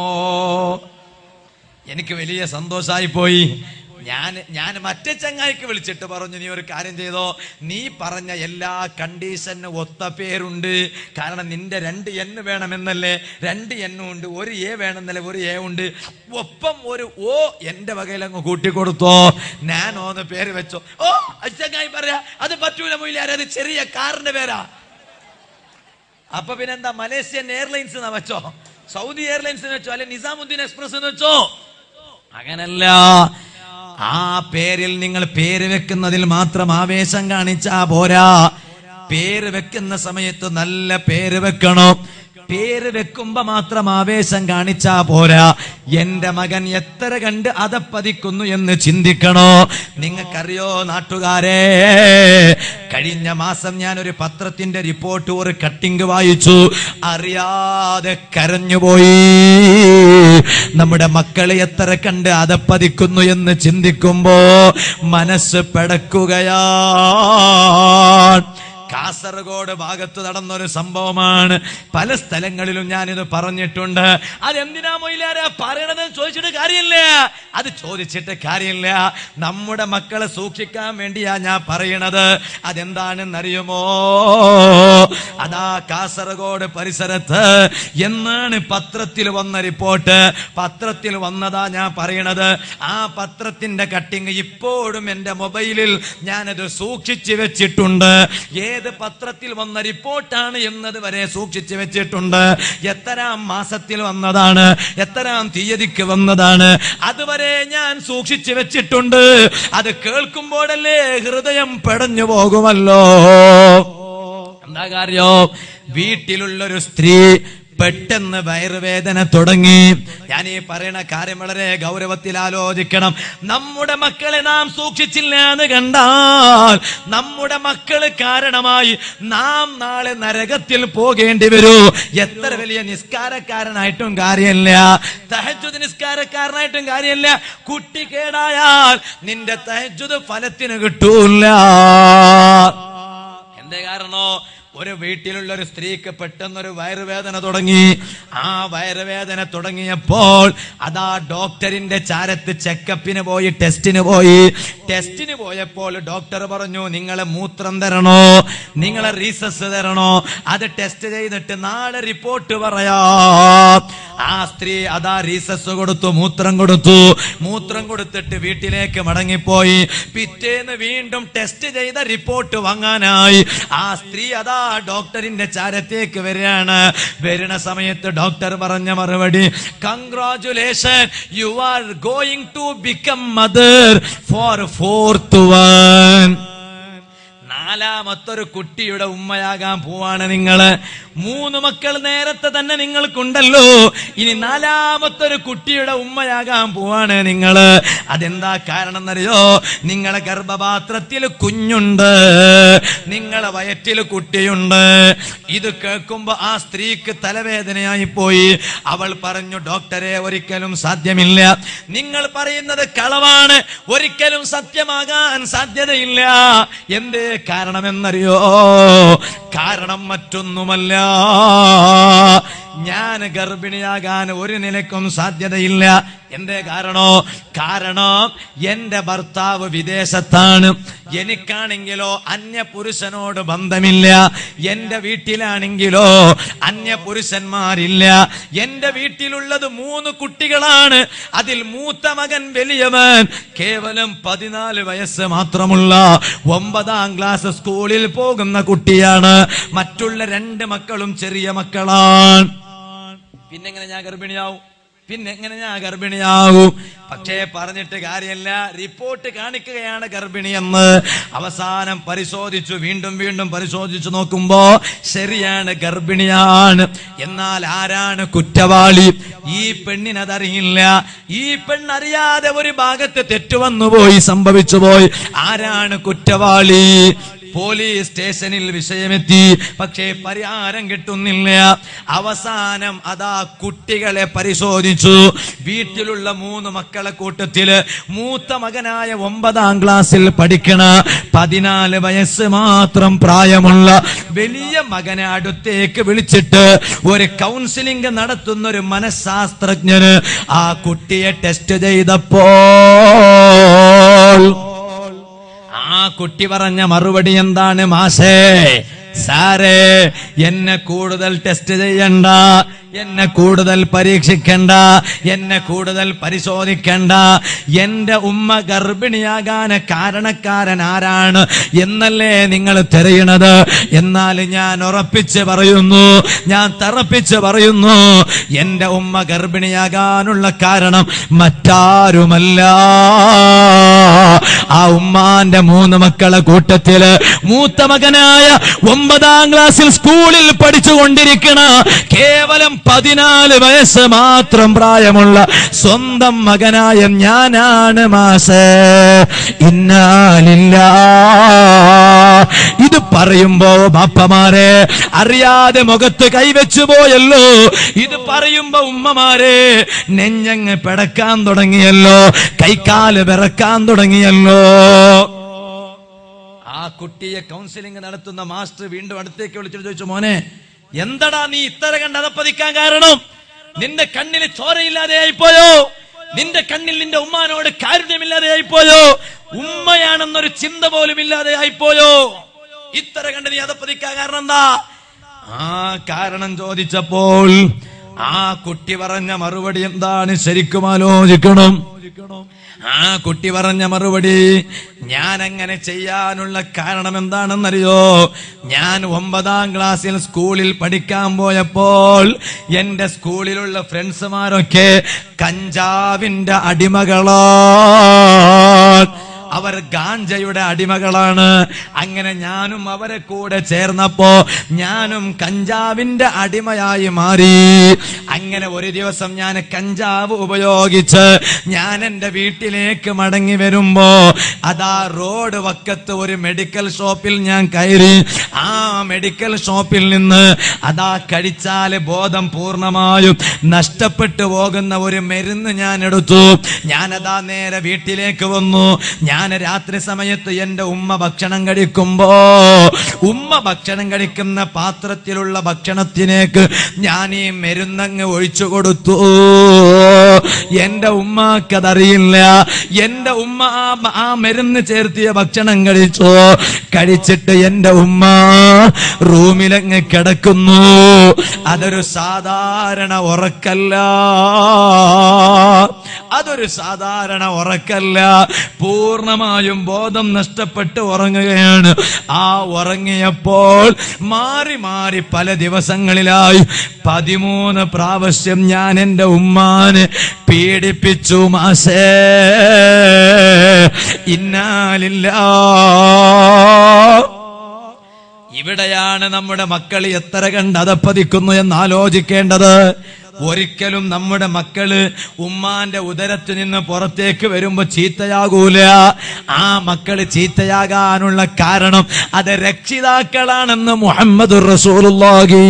എനിക്ക് വലിയ സന്തോഷമായി പോയി ഞാൻ ഞാൻ മറ്റേ ചങ്ങായിക്ക് വിളിച്ചിട്ട് പറഞ്ഞു നീ ഒരു കാര്യം ചെയ്തോ നീ പറഞ്ഞ എല്ലാ കണ്ടീഷനും ഒത്ത പേരുണ്ട് കാരണം നിന്റെ രണ്ട് എന്ന് വേണമെന്നല്ലേ രണ്ട് എന്നും ഉണ്ട് ഒരു എ വേണമെന്നല്ലേ ഒരു എ ഉണ്ട് ഒപ്പം ഒരു ഓ എന്റെ വകയിൽ അങ്ങ് കൂട്ടിക്കൊടുത്തോ ഞാനോ എന്ന് പേര് വെച്ചോ ഓ അച്ചങ്ങായി പറയാ അത് പറ്റൂല മൊയിലാരെ അത് ചെറിയ കാറിന്റെ പേരാ അപ്പൊ പിന്നെന്താ മലേഷ്യൻ എയർലൈൻസ് എന്ന് വെച്ചോ സൗദി എയർലൈൻസ് എന്ന് വെച്ചോ അല്ലെ നിസാമുദ്ദീൻ എക്സ്പ്രസ് എന്ന് വെച്ചോ അങ്ങനല്ല ആ പേരിൽ നിങ്ങൾ പേര് വെക്കുന്നതിൽ മാത്രം ആവേശം കാണിച്ചാ പോരാ പേര് വെക്കുന്ന സമയത്ത് നല്ല പേര് വെക്കണം പേര് വെക്കുമ്പോ മാത്രം ആവേശം കാണിച്ചാ പോരാ എന്റെ മകൻ എത്ര കണ്ട് അതപ്പതിക്കുന്നു എന്ന് ചിന്തിക്കണോ നിങ്ങൾക്കറിയോ നാട്ടുകാരെ കഴിഞ്ഞ മാസം ഞാൻ ഒരു പത്രത്തിന്റെ റിപ്പോർട്ട് ഒരു കട്ടിങ് വായിച്ചു അറിയാതെ കരഞ്ഞുപോയി നമ്മുടെ മക്കളെ എത്ര കണ്ട് അതപ്പതിക്കുന്നു എന്ന് ചിന്തിക്കുമ്പോ മനസ്സ് പെടക്കുകയാണ് കാസർഗോഡ് ഭാഗത്ത് നടന്നൊരു സംഭവമാണ് പല സ്ഥലങ്ങളിലും ഞാനിത് പറഞ്ഞിട്ടുണ്ട് അതെന്തിനാ മൊയിലാരാ പറയണത് ചോദിച്ചിട്ട് കാര്യമില്ല അത് ചോദിച്ചിട്ട് കാര്യമില്ല നമ്മുടെ മക്കളെ സൂക്ഷിക്കാൻ വേണ്ടിയാ ഞാൻ പറയണത് അതെന്താണെന്നറിയുമോ അതാ കാസർഗോഡ് പരിസരത്ത് എന്നാണ് പത്രത്തിൽ വന്ന റിപ്പോർട്ട് പത്രത്തിൽ വന്നതാ ഞാൻ പറയണത് ആ പത്രത്തിന്റെ കട്ടിങ് ഇപ്പോഴും എന്റെ മൊബൈലിൽ ഞാനത് സൂക്ഷിച്ചു വെച്ചിട്ടുണ്ട് ഏത് ഏത് പത്രത്തിൽ വന്ന റിപ്പോർട്ടാണ് എന്നത് വരെ സൂക്ഷിച്ചു വെച്ചിട്ടുണ്ട് എത്രാം മാസത്തിൽ വന്നതാണ് എത്രാം തീയതിക്ക് വന്നതാണ് അതുവരെ ഞാൻ സൂക്ഷിച്ചു വെച്ചിട്ടുണ്ട് അത് കേൾക്കുമ്പോഴല്ലേ ഹൃദയം പെടഞ്ഞു പോകുമല്ലോ എന്താ കാര്യോ വീട്ടിലുള്ളൊരു സ്ത്രീ പെട്ടെന്ന് വയറുവേദന തുടങ്ങി ഞാൻ ഈ പറയുന്ന കാര്യം വളരെ ഗൗരവത്തിൽ ആലോചിക്കണം നമ്മുടെ മക്കളെ നാം സൂക്ഷിച്ചില്ല എന്ന് കണ്ടാൽ നമ്മുടെ മക്കള് കാരണമായി നാം നാളെ നരകത്തിൽ പോകേണ്ടി വരൂ എത്ര വലിയ നിസ്കാരക്കാരനായിട്ടും കാര്യമില്ല തഹജുദ് നിസ്കാരക്കാരനായിട്ടും കാര്യമില്ല കുട്ടി കേടായാൽ നിന്റെ തഹജുദ് ഫലത്തിന് കിട്ടൂല എന്തേ കാരണോ ഒരു വീട്ടിലുള്ള ഒരു സ്ത്രീക്ക് പെട്ടെന്നൊരു വയറുവേദന തുടങ്ങി ആ വയറുവേദന തുടങ്ങിയപ്പോൾ അതാ ഡോക്ടറിന്റെ ചാരത്ത് ചെക്കപ്പിന് പോയി ടെസ്റ്റിന് പോയി ടെസ്റ്റിന് പോയപ്പോൾ ഡോക്ടർ പറഞ്ഞു നിങ്ങളെ മൂത്രം തരണോ നിങ്ങളെ റീസസ് തരണോ അത് ടെസ്റ്റ് ചെയ്തിട്ട് നാളെ റിപ്പോർട്ട് പറയാം ആ സ്ത്രീ അതാ റീസസ് കൊടുത്തു മൂത്രം കൊടുത്തു മൂത്രം കൊടുത്തിട്ട് വീട്ടിലേക്ക് മടങ്ങിപ്പോയി പിറ്റേന്ന് വീണ്ടും ടെസ്റ്റ് ചെയ്ത റിപ്പോർട്ട് വാങ്ങാനായി ആ സ്ത്രീ അതാ ഡോക്ടറിന്റെ ചാരത്തേക്ക് വരികയാണ് വരുന്ന സമയത്ത് ഡോക്ടർ പറഞ്ഞ മറുപടി congratulation you are going to become mother four fourth one നാലാമത്തൊരു കുട്ടിയുടെ ഉമ്മയാകാൻ പോവാണ് നിങ്ങള് മൂന്ന് മക്കൾ നേരത്തെ തന്നെ നിങ്ങൾക്കുണ്ടല്ലോ ഇനി നാലാമത്തൊരു കുട്ടിയുടെ ഉമ്മയാകാൻ പോവാണ് നിങ്ങള് അതെന്താ കാരണം എന്നറിയോ നിങ്ങളെ ഗർഭപാത്രത്തിൽ കുഞ്ഞുണ്ട് നിങ്ങളെ വയറ്റിൽ കുട്ടിയുണ്ട് ഇത് കേൾക്കുമ്പോ ആ സ്ത്രീക്ക് തലവേദനയായി പോയി അവൾ പറഞ്ഞു ഡോക്ടറെ ഒരിക്കലും സാധ്യമില്ല നിങ്ങൾ പറയുന്നത് കളവാണ് ഒരിക്കലും സത്യമാകാൻ സാധ്യതയില്ല എന്തേ കാരണമെന്നറിയോ കാരണം മറ്റൊന്നുമല്ല ഞാൻ ഗർഭിണിയാകാൻ ഒരു നിലക്കും സാധ്യതയില്ല എന്തേ കാരണോ കാരണം എന്റെ ഭർത്താവ് വിദേശത്താണ് എനിക്കാണെങ്കിലോ അന്യ പുരുഷനോട് ബന്ധമില്ല എന്റെ വീട്ടിലാണെങ്കിലോ അന്യ പുരുഷന്മാരില്ല എന്റെ വീട്ടിലുള്ളത് മൂന്ന് കുട്ടികളാണ് അതിൽ മൂത്ത മകൻ വലിയവൻ കേവലം പതിനാല് വയസ്സ് മാത്രമുള്ള ഒമ്പതാം ക്ലാസ് സ്കൂളിൽ പോകുന്ന കുട്ടിയാണ് മറ്റുള്ള രണ്ട് മക്കളും ചെറിയ മക്കളാണ് പിന്നെങ്ങനെ ഞാൻ ഗർഭിണിയാവും പിന്നെ എങ്ങനെ ഞാൻ ഗർഭിണിയാകും പക്ഷേ പറഞ്ഞിട്ട് കാര്യമല്ല റിപ്പോർട്ട് കാണിക്കുകയാണ് ഗർഭിണിയെന്ന് അവസാനം പരിശോധിച്ചു വീണ്ടും വീണ്ടും പരിശോധിച്ചു നോക്കുമ്പോ ശരിയാണ് ഗർഭിണിയാണ് എന്നാൽ ആരാണ് കുറ്റവാളി ഈ പെണ്ണിനതറിയില്ല ഈ പെണ്ണറിയാതെ ഒരു ഭാഗത്ത് തെറ്റുവന്നുപോയി സംഭവിച്ചു പോയി ആരാണ് കുറ്റവാളി പോലീസ് സ്റ്റേഷനിൽ വിഷയമെത്തി പക്ഷേ പരിഹാരം കിട്ടുന്നില്ല അവസാനം അതാ കുട്ടികളെ പരിശോധിച്ചു വീട്ടിലുള്ള മൂന്ന് മക്കളെ കൂട്ടത്തില് മൂത്ത മകനായ ഒമ്പതാം ക്ലാസ്സിൽ പഠിക്കണ പതിനാല് വയസ്സ് മാത്രം പ്രായമുള്ള വലിയ മകനെ അടുത്തേക്ക് വിളിച്ചിട്ട് ഒരു കൗൺസിലിംഗ് നടത്തുന്ന ഒരു മനഃശാസ്ത്രജ്ഞന് ആ കുട്ടിയെ ടെസ്റ്റ് ചെയ്തപ്പോൾ ആ കുട്ടി പറഞ്ഞ മറുപടി എന്താണ് മാഷേ സാറേ എന്നെ കൂടുതൽ ടെസ്റ്റ് ചെയ്യണ്ട എന്നെ കൂടുതൽ പരീക്ഷിക്കണ്ട എന്നെ കൂടുതൽ പരിശോധിക്കണ്ട എന്റെ ഉമ്മ ഗർഭിണിയാകാൻ കാരണക്കാരൻ ആരാണ് എന്നല്ലേ നിങ്ങൾ തിരയണത് എന്നാൽ ഞാൻ ഉറപ്പിച്ച് പറയുന്നു ഞാൻ തറപ്പിച്ച് പറയുന്നു എന്റെ ഉമ്മ ഗർഭിണിയാകാനുള്ള കാരണം മറ്റാരുമല്ല ആ ഉമ്മാന്റെ മൂന്ന് മക്കളെ കൂട്ടത്തില് മൂത്ത മകനായ ഒമ്പതാം ക്ലാസ്സിൽ സ്കൂളിൽ പഠിച്ചുകൊണ്ടിരിക്കണ കേവലം പതിനാല് വയസ്സ് മാത്രം പ്രായമുള്ള സ്വന്തം മകനായ ഞാനാണ് മാസ് ഇന്നാലില്ല ഇത് പറയുമ്പോ ബാപ്പമാരെ അറിയാതെ മുഖത്ത് കൈവച്ചു പോയല്ലോ ഇത് പറയുമ്പോ ഉമ്മമാരെ നെഞ്ഞങ്ങ് പിടക്കാൻ തുടങ്ങിയല്ലോ കൈക്കാല് വിറക്കാൻ തുടങ്ങിയല്ലോ ആ കുട്ടിയെ കൗൺസിലിംഗ് നടത്തുന്ന മാസ്റ്റർ വീണ്ടും അടുത്തേക്ക് വിളിച്ചിട്ട് ചോദിച്ചു മോനെ എന്തടാ നീ ഇത്ര കണ്ട് അതപ്പതിക്കാൻ കാരണം നിന്റെ കണ്ണിൽ ചോരയില്ലാതെ ആയിപ്പോയോ നിന്റെ കണ്ണിൽ നിന്റെ ഉമ്മാനോട് കാരുണ്യമില്ലാതെ ആയിപ്പോയോ ഉമ്മയാണെന്നൊരു ചിന്ത പോലും ഇല്ലാതെ ആയിപ്പോയോ ഇത്ര കണ്ട് നീ അതപ്പതിക്കാൻ കാരണം എന്താ ആ കാരണം ചോദിച്ചപ്പോൾ ആ കുട്ടി പറഞ്ഞ മറുപടി എന്താണ് ശരിക്കും ആലോചിക്കണം ആ കുട്ടി പറഞ്ഞ മറുപടി ഞാൻ അങ്ങനെ ചെയ്യാനുള്ള കാരണം എന്താണെന്നറിയോ ഞാൻ ഒമ്പതാം ക്ലാസ്സിൽ സ്കൂളിൽ പഠിക്കാൻ പോയപ്പോൾ എന്റെ സ്കൂളിലുള്ള ഫ്രണ്ട്സുമാരൊക്കെ കഞ്ചാവിന്റെ അടിമകളോ അവർ ഗാഞ്ചയുടെ അടിമകളാണ് അങ്ങനെ ഞാനും അവരെ കൂടെ ചേർന്നപ്പോ ഞാനും കഞ്ചാവിന്റെ അടിമയായി മാറി അങ്ങനെ ഒരു ദിവസം ഞാൻ കഞ്ചാവ് ഉപയോഗിച്ച് ഞാൻ എന്റെ വീട്ടിലേക്ക് മടങ്ങി വരുമ്പോ അതാ റോഡ് വക്കത്ത് ഒരു മെഡിക്കൽ ഷോപ്പിൽ ഞാൻ കയറി ആ മെഡിക്കൽ ഷോപ്പിൽ നിന്ന് അതാ കഴിച്ചാല് ബോധം പൂർണ്ണമായും നഷ്ടപ്പെട്ടു പോകുന്ന ഒരു മരുന്ന് ഞാൻ എടുത്തു ഞാനതാ നേരെ വീട്ടിലേക്ക് വന്നു ഞാൻ രാത്രി സമയത്ത് എന്റെ ഉമ്മ ഭക്ഷണം കഴിക്കുമ്പോ ഉമ്മ ഭക്ഷണം കഴിക്കുന്ന പാത്രത്തിലുള്ള ഭക്ഷണത്തിലേക്ക് ഞാൻ ഈ മരുന്നങ്ങ് ഒഴിച്ചു കൊടുത്തു എന്റെ ഉമ്മാക്കതറിയില്ല എന്റെ ഉമ്മ ആ- ആ മരുന്ന് ചേർത്തിയ ഭക്ഷണം കഴിച്ചു കഴിച്ചിട്ട് എന്റെ ഉമ്മ റൂമിലങ്ങ് കിടക്കുന്നു അതൊരു സാധാരണ ഉറക്കല്ല അതൊരു സാധാരണ ഉറക്കല്ല പൂർണ്ണമായും ബോധം നഷ്ടപ്പെട്ട് ഉറങ്ങുകയാണ് ആ ഉറങ്ങിയപ്പോൾ മാറി മാറി പല ദിവസങ്ങളിലായി പതിമൂന്ന് പ്രാവശ്യം ഞാൻ എന്റെ ഉമ്മാന് പീഡിപ്പിച്ചു മാസേ ഇന്നാലില്ല ഇവിടെയാണ് നമ്മുടെ മക്കൾ എത്ര കണ്ട് അതപ്പതിക്കുന്നു എന്ന് ആലോചിക്കേണ്ടത് ഒരിക്കലും നമ്മുടെ മക്കള് ഉമ്മാന്റെ ഉദരത്തിൽ നിന്ന് പുറത്തേക്ക് വരുമ്പോ ചീത്തയാകൂല ആ മക്കള് ചീത്തയാകാനുള്ള കാരണം അത് രക്ഷിതാക്കളാണെന്ന് മുഹമ്മദ് റസൂലുള്ളാഹി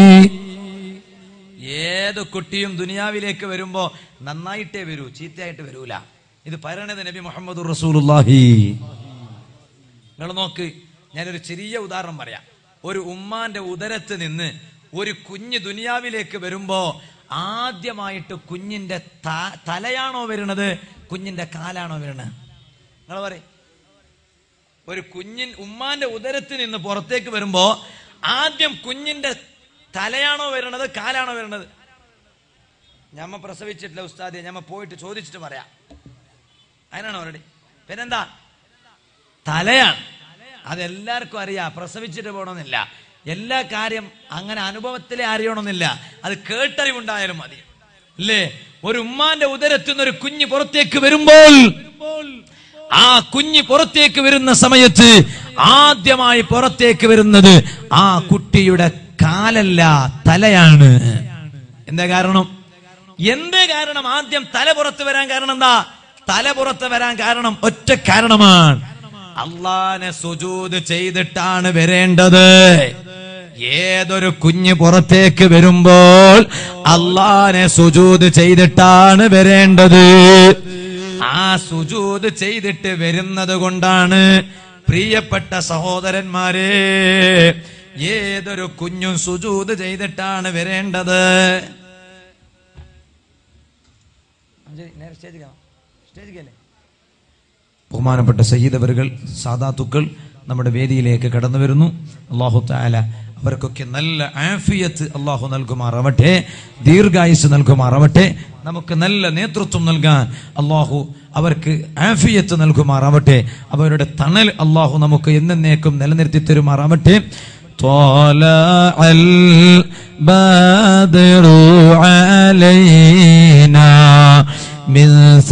ഏത് കുട്ടിയും ദുനിയാവിലേക്ക് വരുമ്പോ നന്നായിട്ടേ വരൂ ചീത്തയായിട്ട് വരൂല ഇത് പറയണത് നബി മുഹമ്മദ് റസൂലുള്ളാഹി നിങ്ങൾ നോക്ക് ഞാനൊരു ചെറിയ ഉദാഹരണം പറയാം ഒരു ഉമ്മാന്റെ ഉദരത്ത് നിന്ന് ഒരു കുഞ്ഞ് ദുനിയാവിലേക്ക് വരുമ്പോ ആദ്യമായിട്ട് കുഞ്ഞിന്റെ ത- തലയാണോ വരുന്നത് കുഞ്ഞിന്റെ കാലാണോ വരുന്നത് നിങ്ങൾ പറയും ഒരു കുഞ്ഞിൻ ഉമ്മാന്റെ ഉദരത്തിൽ നിന്ന് പുറത്തേക്ക് വരുമ്പോ ആദ്യം കുഞ്ഞിന്റെ തലയാണോ വരുന്നത് കാലാണോ വരുന്നത് ഞമ്മ പ്രസവിച്ചിട്ടില്ല ഉസ്താദെ ഞമ്മ പോയിട്ട് ചോദിച്ചിട്ട് പറയാം അതിനാണോ അവരുടെ പിന്നെന്താ തലയാണ് അതെല്ലാവർക്കും അറിയാം പ്രസവിച്ചിട്ട് പോകണമെന്നില്ല എല്ലാ കാര്യം അങ്ങനെ അനുഭവത്തിലെ അറിയണമെന്നില്ല അത് കേട്ടറിവുണ്ടായാലും മതി അല്ലേ ഒരു ഉമ്മാന്റെ ഉദരത്തിൽ നിന്ന് ഒരു കുഞ്ഞ് പുറത്തേക്ക് വരുമ്പോൾ ആ കുഞ്ഞ് പുറത്തേക്ക് വരുന്ന സമയത്ത് ആദ്യമായി പുറത്തേക്ക് വരുന്നത് ആ കുട്ടിയുടെ കാലല്ല തലയാണ് എന്താ കാരണം എന്തേ കാരണം ആദ്യം തല പുറത്ത് വരാൻ കാരണം എന്താ തല പുറത്ത് വരാൻ കാരണം ഒറ്റ കാരണമാണ് അള്ളാനെ സുജൂത് ചെയ്തിട്ടാണ് വരേണ്ടത് ഏതൊരു കുഞ്ഞ് പുറത്തേക്ക് വരുമ്പോൾ അള്ളാനെ സുജൂത് ചെയ്തിട്ടാണ് വരേണ്ടത് ആ സുജൂത് ചെയ്തിട്ട് വരുന്നത് കൊണ്ടാണ് പ്രിയപ്പെട്ട സഹോദരന്മാരെ ഏതൊരു കുഞ്ഞും സുജൂത് ചെയ്തിട്ടാണ് വരേണ്ടത് ബഹുമാനപ്പെട്ട സയ്യിദവറുകൾ സാദാത്തുക്കൾ നമ്മുടെ വേദിയിലേക്ക് കടന്നു വരുന്നു അള്ളാഹു താല അവർക്കൊക്കെ നല്ല ആഫിയത്ത് അള്ളാഹു നൽകുമാറാവട്ടെ ദീർഘായുസ് നൽകുമാറാവട്ടെ നമുക്ക് നല്ല നേതൃത്വം നൽകാൻ അള്ളാഹു അവർക്ക് ആഫിയത്ത് നൽകുമാറാവട്ടെ അവരുടെ തണൽ അള്ളാഹു നമുക്ക് എന്നേക്കും നിലനിർത്തി തരുമാറാവട്ടെ طلع البدر علينا من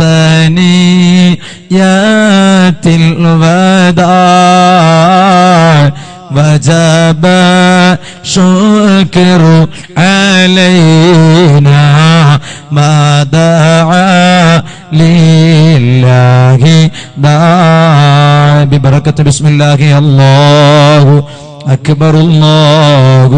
ثنيات الوداع وجب شكر علينا ما دعا لله داع ببركة بسم الله الله أكبر الله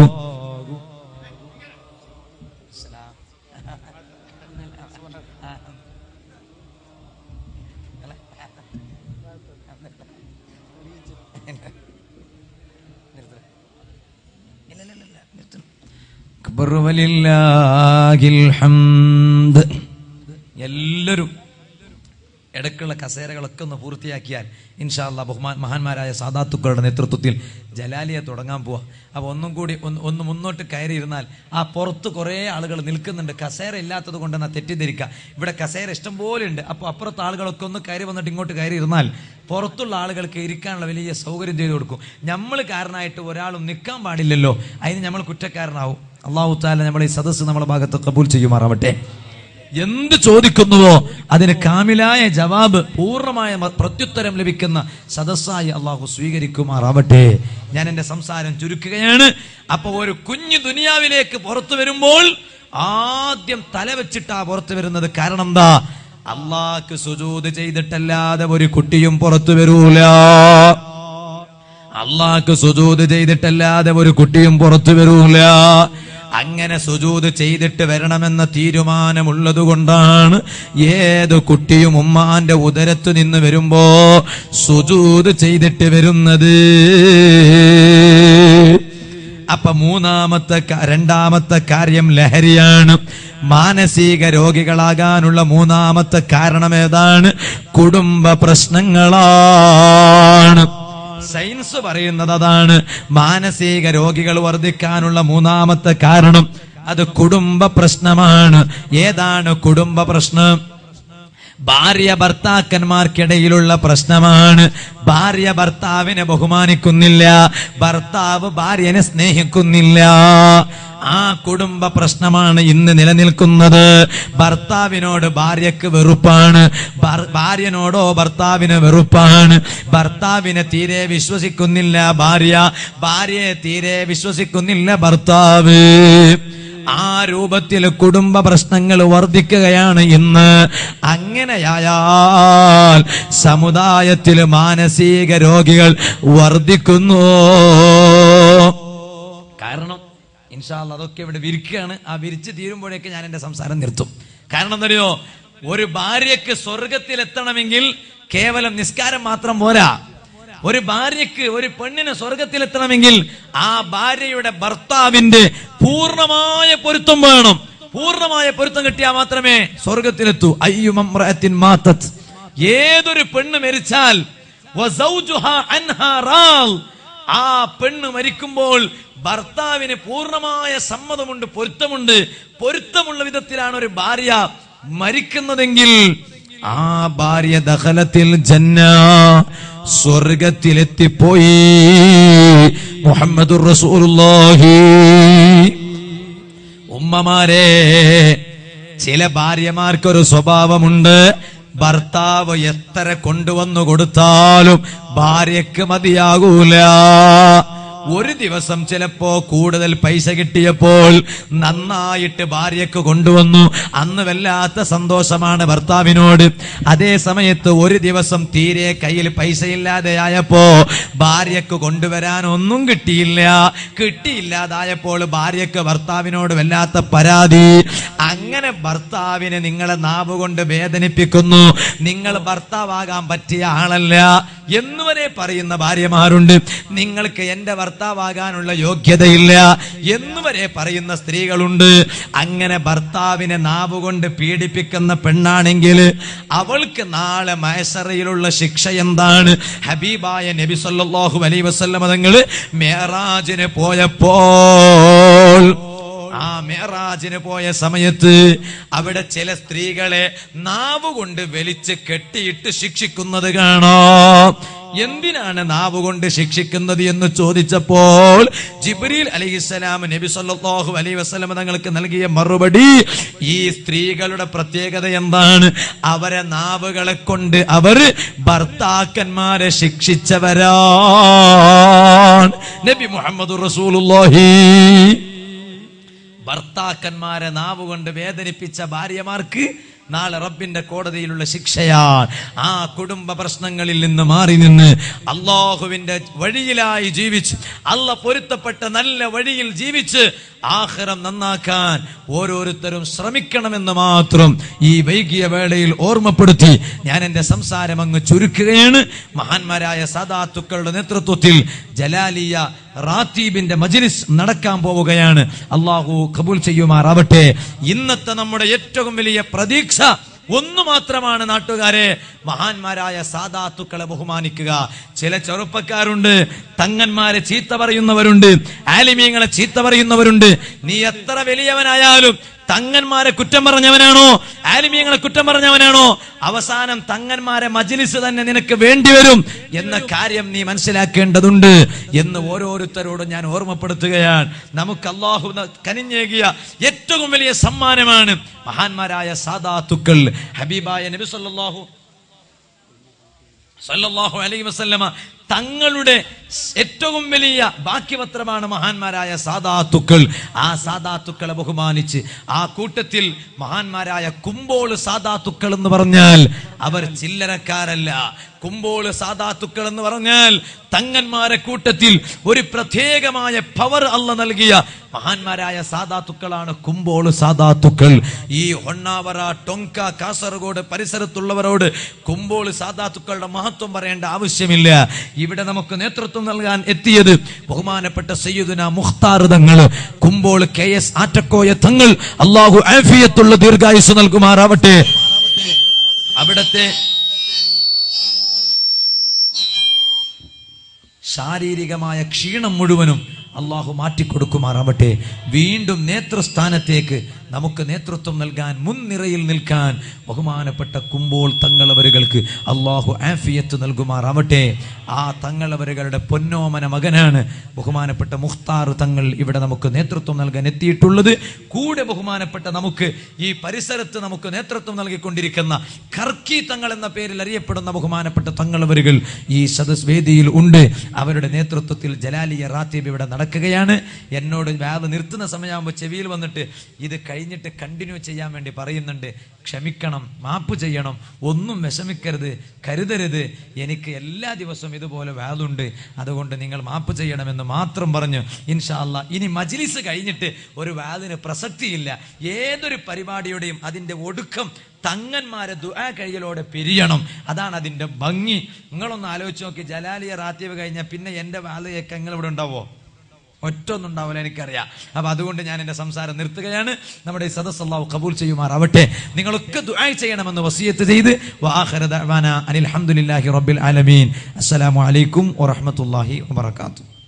അക്ബർ വലില്ലാഹിൽ ഹംദ് എല്ലാവരും ഇടയ്ക്ക് ബാക്കിയുള്ള കസേരകളൊക്കെ ഒന്ന് പൂർത്തിയാക്കിയാൽ ഇൻഷാല്ല ബഹുമാൻ മഹാന്മാരായ സാദാത്തുക്കളുടെ നേതൃത്വത്തിൽ ജലാലിയെ തുടങ്ങാൻ പോവാ അപ്പോൾ ഒന്നും കൂടി ഒന്ന് ഒന്ന് മുന്നോട്ട് കയറിയിരുന്നാൽ ആ പുറത്ത് കുറേ ആളുകൾ നിൽക്കുന്നുണ്ട് കസേര ഇല്ലാത്തത് കൊണ്ടെന്നാ തെറ്റിദ്ധരിക്കുക ഇവിടെ കസേര ഇഷ്ടം പോലെ ഉണ്ട് അപ്പോൾ അപ്പുറത്തെ ആളുകളൊക്കെ ഒന്ന് കയറി വന്നിട്ട് ഇങ്ങോട്ട് കയറി ഇരുന്നാൽ പുറത്തുള്ള ആളുകൾക്ക് ഇരിക്കാനുള്ള വലിയ സൗകര്യം ചെയ്തു കൊടുക്കും നമ്മൾ കാരണമായിട്ട് ഒരാളും നിൽക്കാൻ പാടില്ലല്ലോ അതിന് നമ്മൾ കുറ്റക്കാരനാവും അള്ളാഹു താല നമ്മളെ ഈ സദസ്സ് നമ്മളെ ഭാഗത്ത് കബൂൽ ചെയ്യുമാറാവട്ടെ എന്ത് ചോദിക്കുന്നുവോ അതിന് കാമിലായ ജവാബ് പൂർണ്ണമായ മ- പ്രത്യുത്തരം ലഭിക്കുന്ന സദസ്സായി അള്ളാഹു സ്വീകരിക്കുമാറാവട്ടെ ഞാൻ എന്റെ സംസാരം ചുരുക്കുകയാണ് അപ്പൊ ഒരു കുഞ്ഞു ദുനിയാവിലേക്ക് പുറത്തു വരുമ്പോൾ ആദ്യം തല വെച്ചിട്ടാ പുറത്തു വരുന്നത് കാരണം എന്താ അള്ളാഹ്ക്ക് സുജൂത് ചെയ്തിട്ടല്ലാതെ ഒരു കുട്ടിയും പുറത്തു വരൂല അള്ളാഹ്ക്ക് സുജൂത് ചെയ്തിട്ടല്ലാതെ ഒരു കുട്ടിയും പുറത്തു വരൂല അങ്ങനെ സുജൂത് ചെയ്തിട്ട് വരണമെന്ന തീരുമാനമുള്ളത് കൊണ്ടാണ് ഏത് കുട്ടിയും ഉമ്മാന്റെ ഉദരത്ത് നിന്ന് വരുമ്പോ സുജൂത് ചെയ്തിട്ട് വരുന്നത് അപ്പൊ മൂന്നാമത്തെ ക- രണ്ടാമത്തെ കാര്യം ലഹരിയാണ് മാനസിക രോഗികളാകാനുള്ള മൂന്നാമത്തെ കാരണം ഏതാണ് കുടുംബ പ്രശ്നങ്ങളാണ് സയൻസ് പറയുന്നത് അതാണ് മാനസിക രോഗികൾ വർദ്ധിക്കാനുള്ള മൂന്നാമത്തെ കാരണം അത് കുടുംബ പ്രശ്നമാണ് ഏതാണ് കുടുംബ പ്രശ്നം ഭാര്യ ഭർത്താക്കന്മാർക്കിടയിലുള്ള പ്രശ്നമാണ് ഭാര്യ ഭർത്താവിനെ ബഹുമാനിക്കുന്നില്ല ഭർത്താവ് ഭാര്യനെ സ്നേഹിക്കുന്നില്ല ആ കുടുംബ പ്രശ്നമാണ് ഇന്ന് നിലനിൽക്കുന്നത് ഭർത്താവിനോട് ഭാര്യക്ക് വെറുപ്പാണ് ഭർ- ഭാര്യനോടോ ഭർത്താവിന് വെറുപ്പാണ് ഭർത്താവിനെ തീരെ വിശ്വസിക്കുന്നില്ല ഭാര്യ ഭാര്യയെ തീരെ വിശ്വസിക്കുന്നില്ല ഭർത്താവ് ആ രൂപത്തിൽ കുടുംബ പ്രശ്നങ്ങൾ വർദ്ധിക്കുകയാണ് ഇന്ന് അങ്ങനെയായാൽ സമുദായത്തിൽ മാനസിക രോഗികൾ വർദ്ധിക്കുന്നു കാരണം ഇൻഷാല്ല അതൊക്കെ ഇവിടെ വിരിക്കുകയാണ് ആ വിരിച്ച് തീരുമ്പോഴേക്ക് ഞാൻ എന്റെ സംസാരം നിർത്തും കാരണം എന്തറിയോ ഒരു ഭാര്യക്ക് സ്വർഗത്തിൽ എത്തണമെങ്കിൽ കേവലം നിസ്കാരം മാത്രം പോരാ ഒരു ഭാര്യക്ക് ഒരു പെണ്ണിന് സ്വർഗത്തിലെത്തണമെങ്കിൽ ആ ഭാര്യയുടെ ഭർത്താവിന്റെ പൂർണ്ണമായ പൊരുത്തം വേണം പൂർണ്ണമായ പൊരുത്തം കിട്ടിയാൽ മാത്രമേ സ്വർഗത്തിലെത്തൂ അയ്യുമമ്രഅത്തിൻ മാത്തത് ഏതൊരു പെണ്ണ് മരിച്ചാൽ വസൗജുഹാ അൻഹാ റാൽ. ആ പെണ്ണ് മരിക്കുമ്പോൾ ഭർത്താവിന് പൂർണ്ണമായ സമ്മതമുണ്ട് പൊരുത്തമുണ്ട് പൊരുത്തമുള്ള വിധത്തിലാണ് ഒരു ഭാര്യ മരിക്കുന്നതെങ്കിൽ ആ ഭാര്യ ദഹലത്തിൽ ജന്ന സ്വർഗത്തിലെത്തിപ്പോയി മുഹമ്മദുർ റസൂലുള്ളാഹി ഉമ്മമാരെ ചില ഭാര്യമാർക്കൊരു സ്വഭാവമുണ്ട് ഭർത്താവ് എത്ര കൊണ്ടുവന്നു കൊടുത്താലും ഭാര്യക്ക് മതിയാകൂല ഒരു ദിവസം ചിലപ്പോ കൂടുതൽ പൈസ കിട്ടിയപ്പോൾ നന്നായിട്ട് ഭാര്യക്ക് കൊണ്ടുവന്നു അന്ന് വല്ലാത്ത സന്തോഷമാണ് ഭർത്താവിനോട് അതേ സമയത്ത് ഒരു ദിവസം തീരെ കയ്യിൽ പൈസ ഇല്ലാതെയായപ്പോ ഭാര്യക്ക് കൊണ്ടുവരാൻ ഒന്നും കിട്ടിയില്ല കിട്ടിയില്ലാതായപ്പോൾ ഭാര്യക്ക് ഭർത്താവിനോട് വല്ലാത്ത പരാതി അങ്ങനെ ഭർത്താവിനെ നിങ്ങളെ നാവ് കൊണ്ട് വേദനിപ്പിക്കുന്നു നിങ്ങൾ ഭർത്താവാകാൻ പറ്റിയ ആളല്ല എന്നുവരെ പറയുന്ന ഭാര്യമാരുണ്ട് നിങ്ങൾക്ക് എന്റെ ഭർത്താവാകാനുള്ള യോഗ്യതയില്ല എന്നുവരെ പറയുന്ന സ്ത്രീകളുണ്ട് അങ്ങനെ ഭർത്താവിനെ നാവ് കൊണ്ട് പീഡിപ്പിക്കുന്ന പെണ്ണാണെങ്കിൽ അവൾക്ക് നാളെ മയസറയിലുള്ള ശിക്ഷ എന്താണ് ഹബീബായ നബി സല്ലല്ലാഹു അലൈഹി വസല്ലമ തങ്ങൾ മേറാജിന് പോയപ്പോൾ ആ മേറാജിന് പോയ സമയത്ത് അവിടെ ചില സ്ത്രീകളെ നാവുകൊണ്ട് വലിച്ച് കെട്ടിയിട്ട് ശിക്ഷിക്കുന്നത് കാണാം എന്തിനാണ് നാവുകൊണ്ട് ശിക്ഷിക്കുന്നത് എന്ന് ചോദിച്ചപ്പോൾ ജിബ്രീൽ അലൈഹിസ്സലാം നബി സല്ലല്ലാഹു അലൈഹി വസല്ലം തങ്ങൾക്ക് നൽകിയ മറുപടി ഈ സ്ത്രീകളുടെ പ്രത്യേകത എന്താണ് അവരെ നാവുകളെ കൊണ്ട് അവർ ഭർത്താക്കന്മാരെ ശിക്ഷിച്ചവരാണ് നബി മുഹമ്മദ് റസൂലുള്ളാഹി ഭർത്താക്കന്മാരെ നാവുകൊണ്ട് വേദനിപ്പിച്ച ഭാര്യമാർക്ക് നാളെ റബ്ബിന്റെ കോടതിയിലുള്ള ശിക്ഷയാണ് ആ കുടുംബ പ്രശ്നങ്ങളിൽ നിന്ന് മാറി നിന്ന് അള്ളാഹുവിന്റെ വഴിയിലായി ജീവിച്ച് അല്ല പൊരുത്തപ്പെട്ട നല്ല വഴിയിൽ ജീവിച്ച് ആഹ്റം നന്നാക്കാൻ ഓരോരുത്തരും ശ്രമിക്കണമെന്ന് മാത്രം ഈ വൈകിയ വേളയിൽ ഓർമ്മപ്പെടുത്തി ഞാൻ എന്റെ സംസാരം അങ്ങ് ചുരുക്കുകയാണ് മഹാന്മാരായ സദാത്തുക്കളുടെ നേതൃത്വത്തിൽ ജലാലിയ റാത്തീബിന്റെ മജ്ലിസ് നടക്കാൻ പോവുകയാണ് അള്ളാഹു കബൂൽ ചെയ്യുമാറാവട്ടെ ഇന്നത്തെ നമ്മുടെ ഏറ്റവും വലിയ പ്രതീക്ഷ ഒന്നു മാത്രമാണ് നാട്ടുകാരെ മഹാന്മാരായ സാദാത്തുക്കളെ ബഹുമാനിക്കുക ചില ചെറുപ്പക്കാരുണ്ട് തങ്ങന്മാരെ ചീത്ത പറയുന്നവരുണ്ട് ആലിമീങ്ങളെ ചീത്ത പറയുന്നവരുണ്ട് നീ എത്ര വലിയവനായാലും തങ്ങന്മാരെ കുറ്റം പറഞ്ഞവനാണോ ആലിമീങ്ങളെ കുറ്റം പറഞ്ഞവനാണോ അവസാനം തങ്ങന്മാരെ മജിലിസ് തന്നെ നിനക്ക് വേണ്ടിവരും എന്ന കാര്യം നീ മനസ്സിലാക്കേണ്ടതുണ്ട് എന്ന് ഓരോരുത്തരോടും ഞാൻ ഓർമ്മപ്പെടുത്തുകയാണ് നമുക്ക് അള്ളാഹു ന- കനിഞ്ഞേകിയ ഏറ്റവും വലിയ സമ്മാനമാണ് മഹാന്മാരായ സാദാത്തുക്കൾ ഹബീബായ നബി സല്ലല്ലാഹു സല്ലല്ലാഹു അലൈഹി വസല്ലമ തങ്ങളുടെ ഏറ്റവും വലിയ ബാക്കിപത്രമാണ് മഹാന്മാരായ സാദാത്തുക്കൾ ആ സാദാത്തുക്കളെ ബഹുമാനിച്ച് ആ കൂട്ടത്തിൽ മഹാന്മാരായ കുമ്പോള് സാദാത്തുക്കൾ എന്ന് പറഞ്ഞാൽ അവർ ചില്ലറക്കാരല്ല കുമ്പോള് സാദാത്തുക്കൾ എന്ന് പറഞ്ഞാൽ തങ്ങന്മാരെ കൂട്ടത്തിൽ ഒരു പ്രത്യേകമായ പവർ അല്ല നൽകിയ മഹാന്മാരായ സാദാത്തുക്കളാണ് കുമ്പോള് സാദാത്തുക്കൾ ഈ ഹൊണ്ണാവറ ടൊങ്ക കാസർഗോഡ് പരിസരത്തുള്ളവരോട് കുമ്പോള് സാദാത്തുക്കളുടെ മഹത്വം പറയേണ്ട ആവശ്യമില്ല ഇവിടെ നമുക്ക് നേതൃത്വം നൽകാൻ എത്തിയത് ബഹുമാനപ്പെട്ട സയ്യിദുന മുഖ്താർ തങ്ങൾ കുമ്പോൾ കെ എസ് ആറ്റക്കോയ തങ്ങൾ അള്ളാഹു ആഫിയത്തുള്ള ദീർഘായുസ് നൽകുമാറാവട്ടെ അവിടത്തെ ശാരീരികമായ ക്ഷീണം മുഴുവനും അള്ളാഹു മാറ്റിക്കൊടുക്കുമാറാവട്ടെ വീണ്ടും നേതൃസ്ഥാനത്തേക്ക് നമുക്ക് നേതൃത്വം നൽകാൻ മുൻനിരയിൽ നിൽക്കാൻ ബഹുമാനപ്പെട്ട കുമ്പോൾ തങ്ങളവരുകൾക്ക് അള്ളാഹു ആഫിയത്ത് നൽകുമാറാവട്ടെ ആ തങ്ങളവരുകളുടെ പൊന്നോമന മകനാണ് ബഹുമാനപ്പെട്ട മുഖ്താർ തങ്ങൾ ഇവിടെ നമുക്ക് നേതൃത്വം നൽകാൻ എത്തിയിട്ടുള്ളത് കൂടെ ബഹുമാനപ്പെട്ട നമുക്ക് ഈ പരിസരത്ത് നമുക്ക് നേതൃത്വം നൽകിക്കൊണ്ടിരിക്കുന്ന കർക്കി തങ്ങൾ എന്ന പേരിൽ അറിയപ്പെടുന്ന ബഹുമാനപ്പെട്ട തങ്ങളവരുകൾ ഈ സദസ് വേദിയിൽ ഉണ്ട് അവരുടെ നേതൃത്വത്തിൽ ജലാലിയ റാത്തീബ് ഇവിടെ നടക്കുകയാണ് എന്നോട് വ്യാത് നിർത്തുന്ന സമയമാകുമ്പോൾ ചെവിയിൽ വന്നിട്ട് ഇത് കഴിഞ്ഞിട്ട് കണ്ടിന്യൂ ചെയ്യാൻ വേണ്ടി പറയുന്നുണ്ട് ക്ഷമിക്കണം മാപ്പ് ചെയ്യണം ഒന്നും വിഷമിക്കരുത് കരുതരുത് എനിക്ക് എല്ലാ ദിവസവും ഇതുപോലെ വ്യാതുണ്ട് അതുകൊണ്ട് നിങ്ങൾ മാപ്പ് ചെയ്യണമെന്ന് മാത്രം പറഞ്ഞു ഇൻഷാ അല്ലാ ഇനി മജ്ലിസ് കഴിഞ്ഞിട്ട് ഒരു വ്യാതിന് പ്രസക്തിയില്ല ഏതൊരു പരിപാടിയുടെയും അതിന്റെ ഒടുക്കം തങ്ങന്മാരെ ദുആ കഴിയലോടെ പിരിയണം അതാണ് അതിന്റെ ഭംഗി നിങ്ങളൊന്ന് ആലോചിച്ച് നോക്കി ജലാലിയ റാത്തീവ് കഴിഞ്ഞാൽ പിന്നെ എന്റെ വാലയൊക്കെ നിങ്ങൾ ഇവിടെ ഉണ്ടാവോ ഒറ്റ ഒന്നും ഉണ്ടാവില്ല എനിക്കറിയാം അപ്പൊ അതുകൊണ്ട് ഞാൻ എന്റെ സംസാരം നിർത്തുകയാണ് നമ്മുടെ ഈ സദസ് അള്ളാഹു കബൂൽ ചെയ്യുമാറാവട്ടെ നിങ്ങളൊക്കെ ദുആ ചെയ്യണമെന്ന് വസിയത്ത് ചെയ്ത് വആഖിറ ദഅവാന അനിൽ ഹംദുലില്ലാഹി റബ്ബിൽ ആലമീൻ അസ്സലാമു അലൈക്കും വറഹ്മത്തുള്ളാഹി വബറകാതുഹു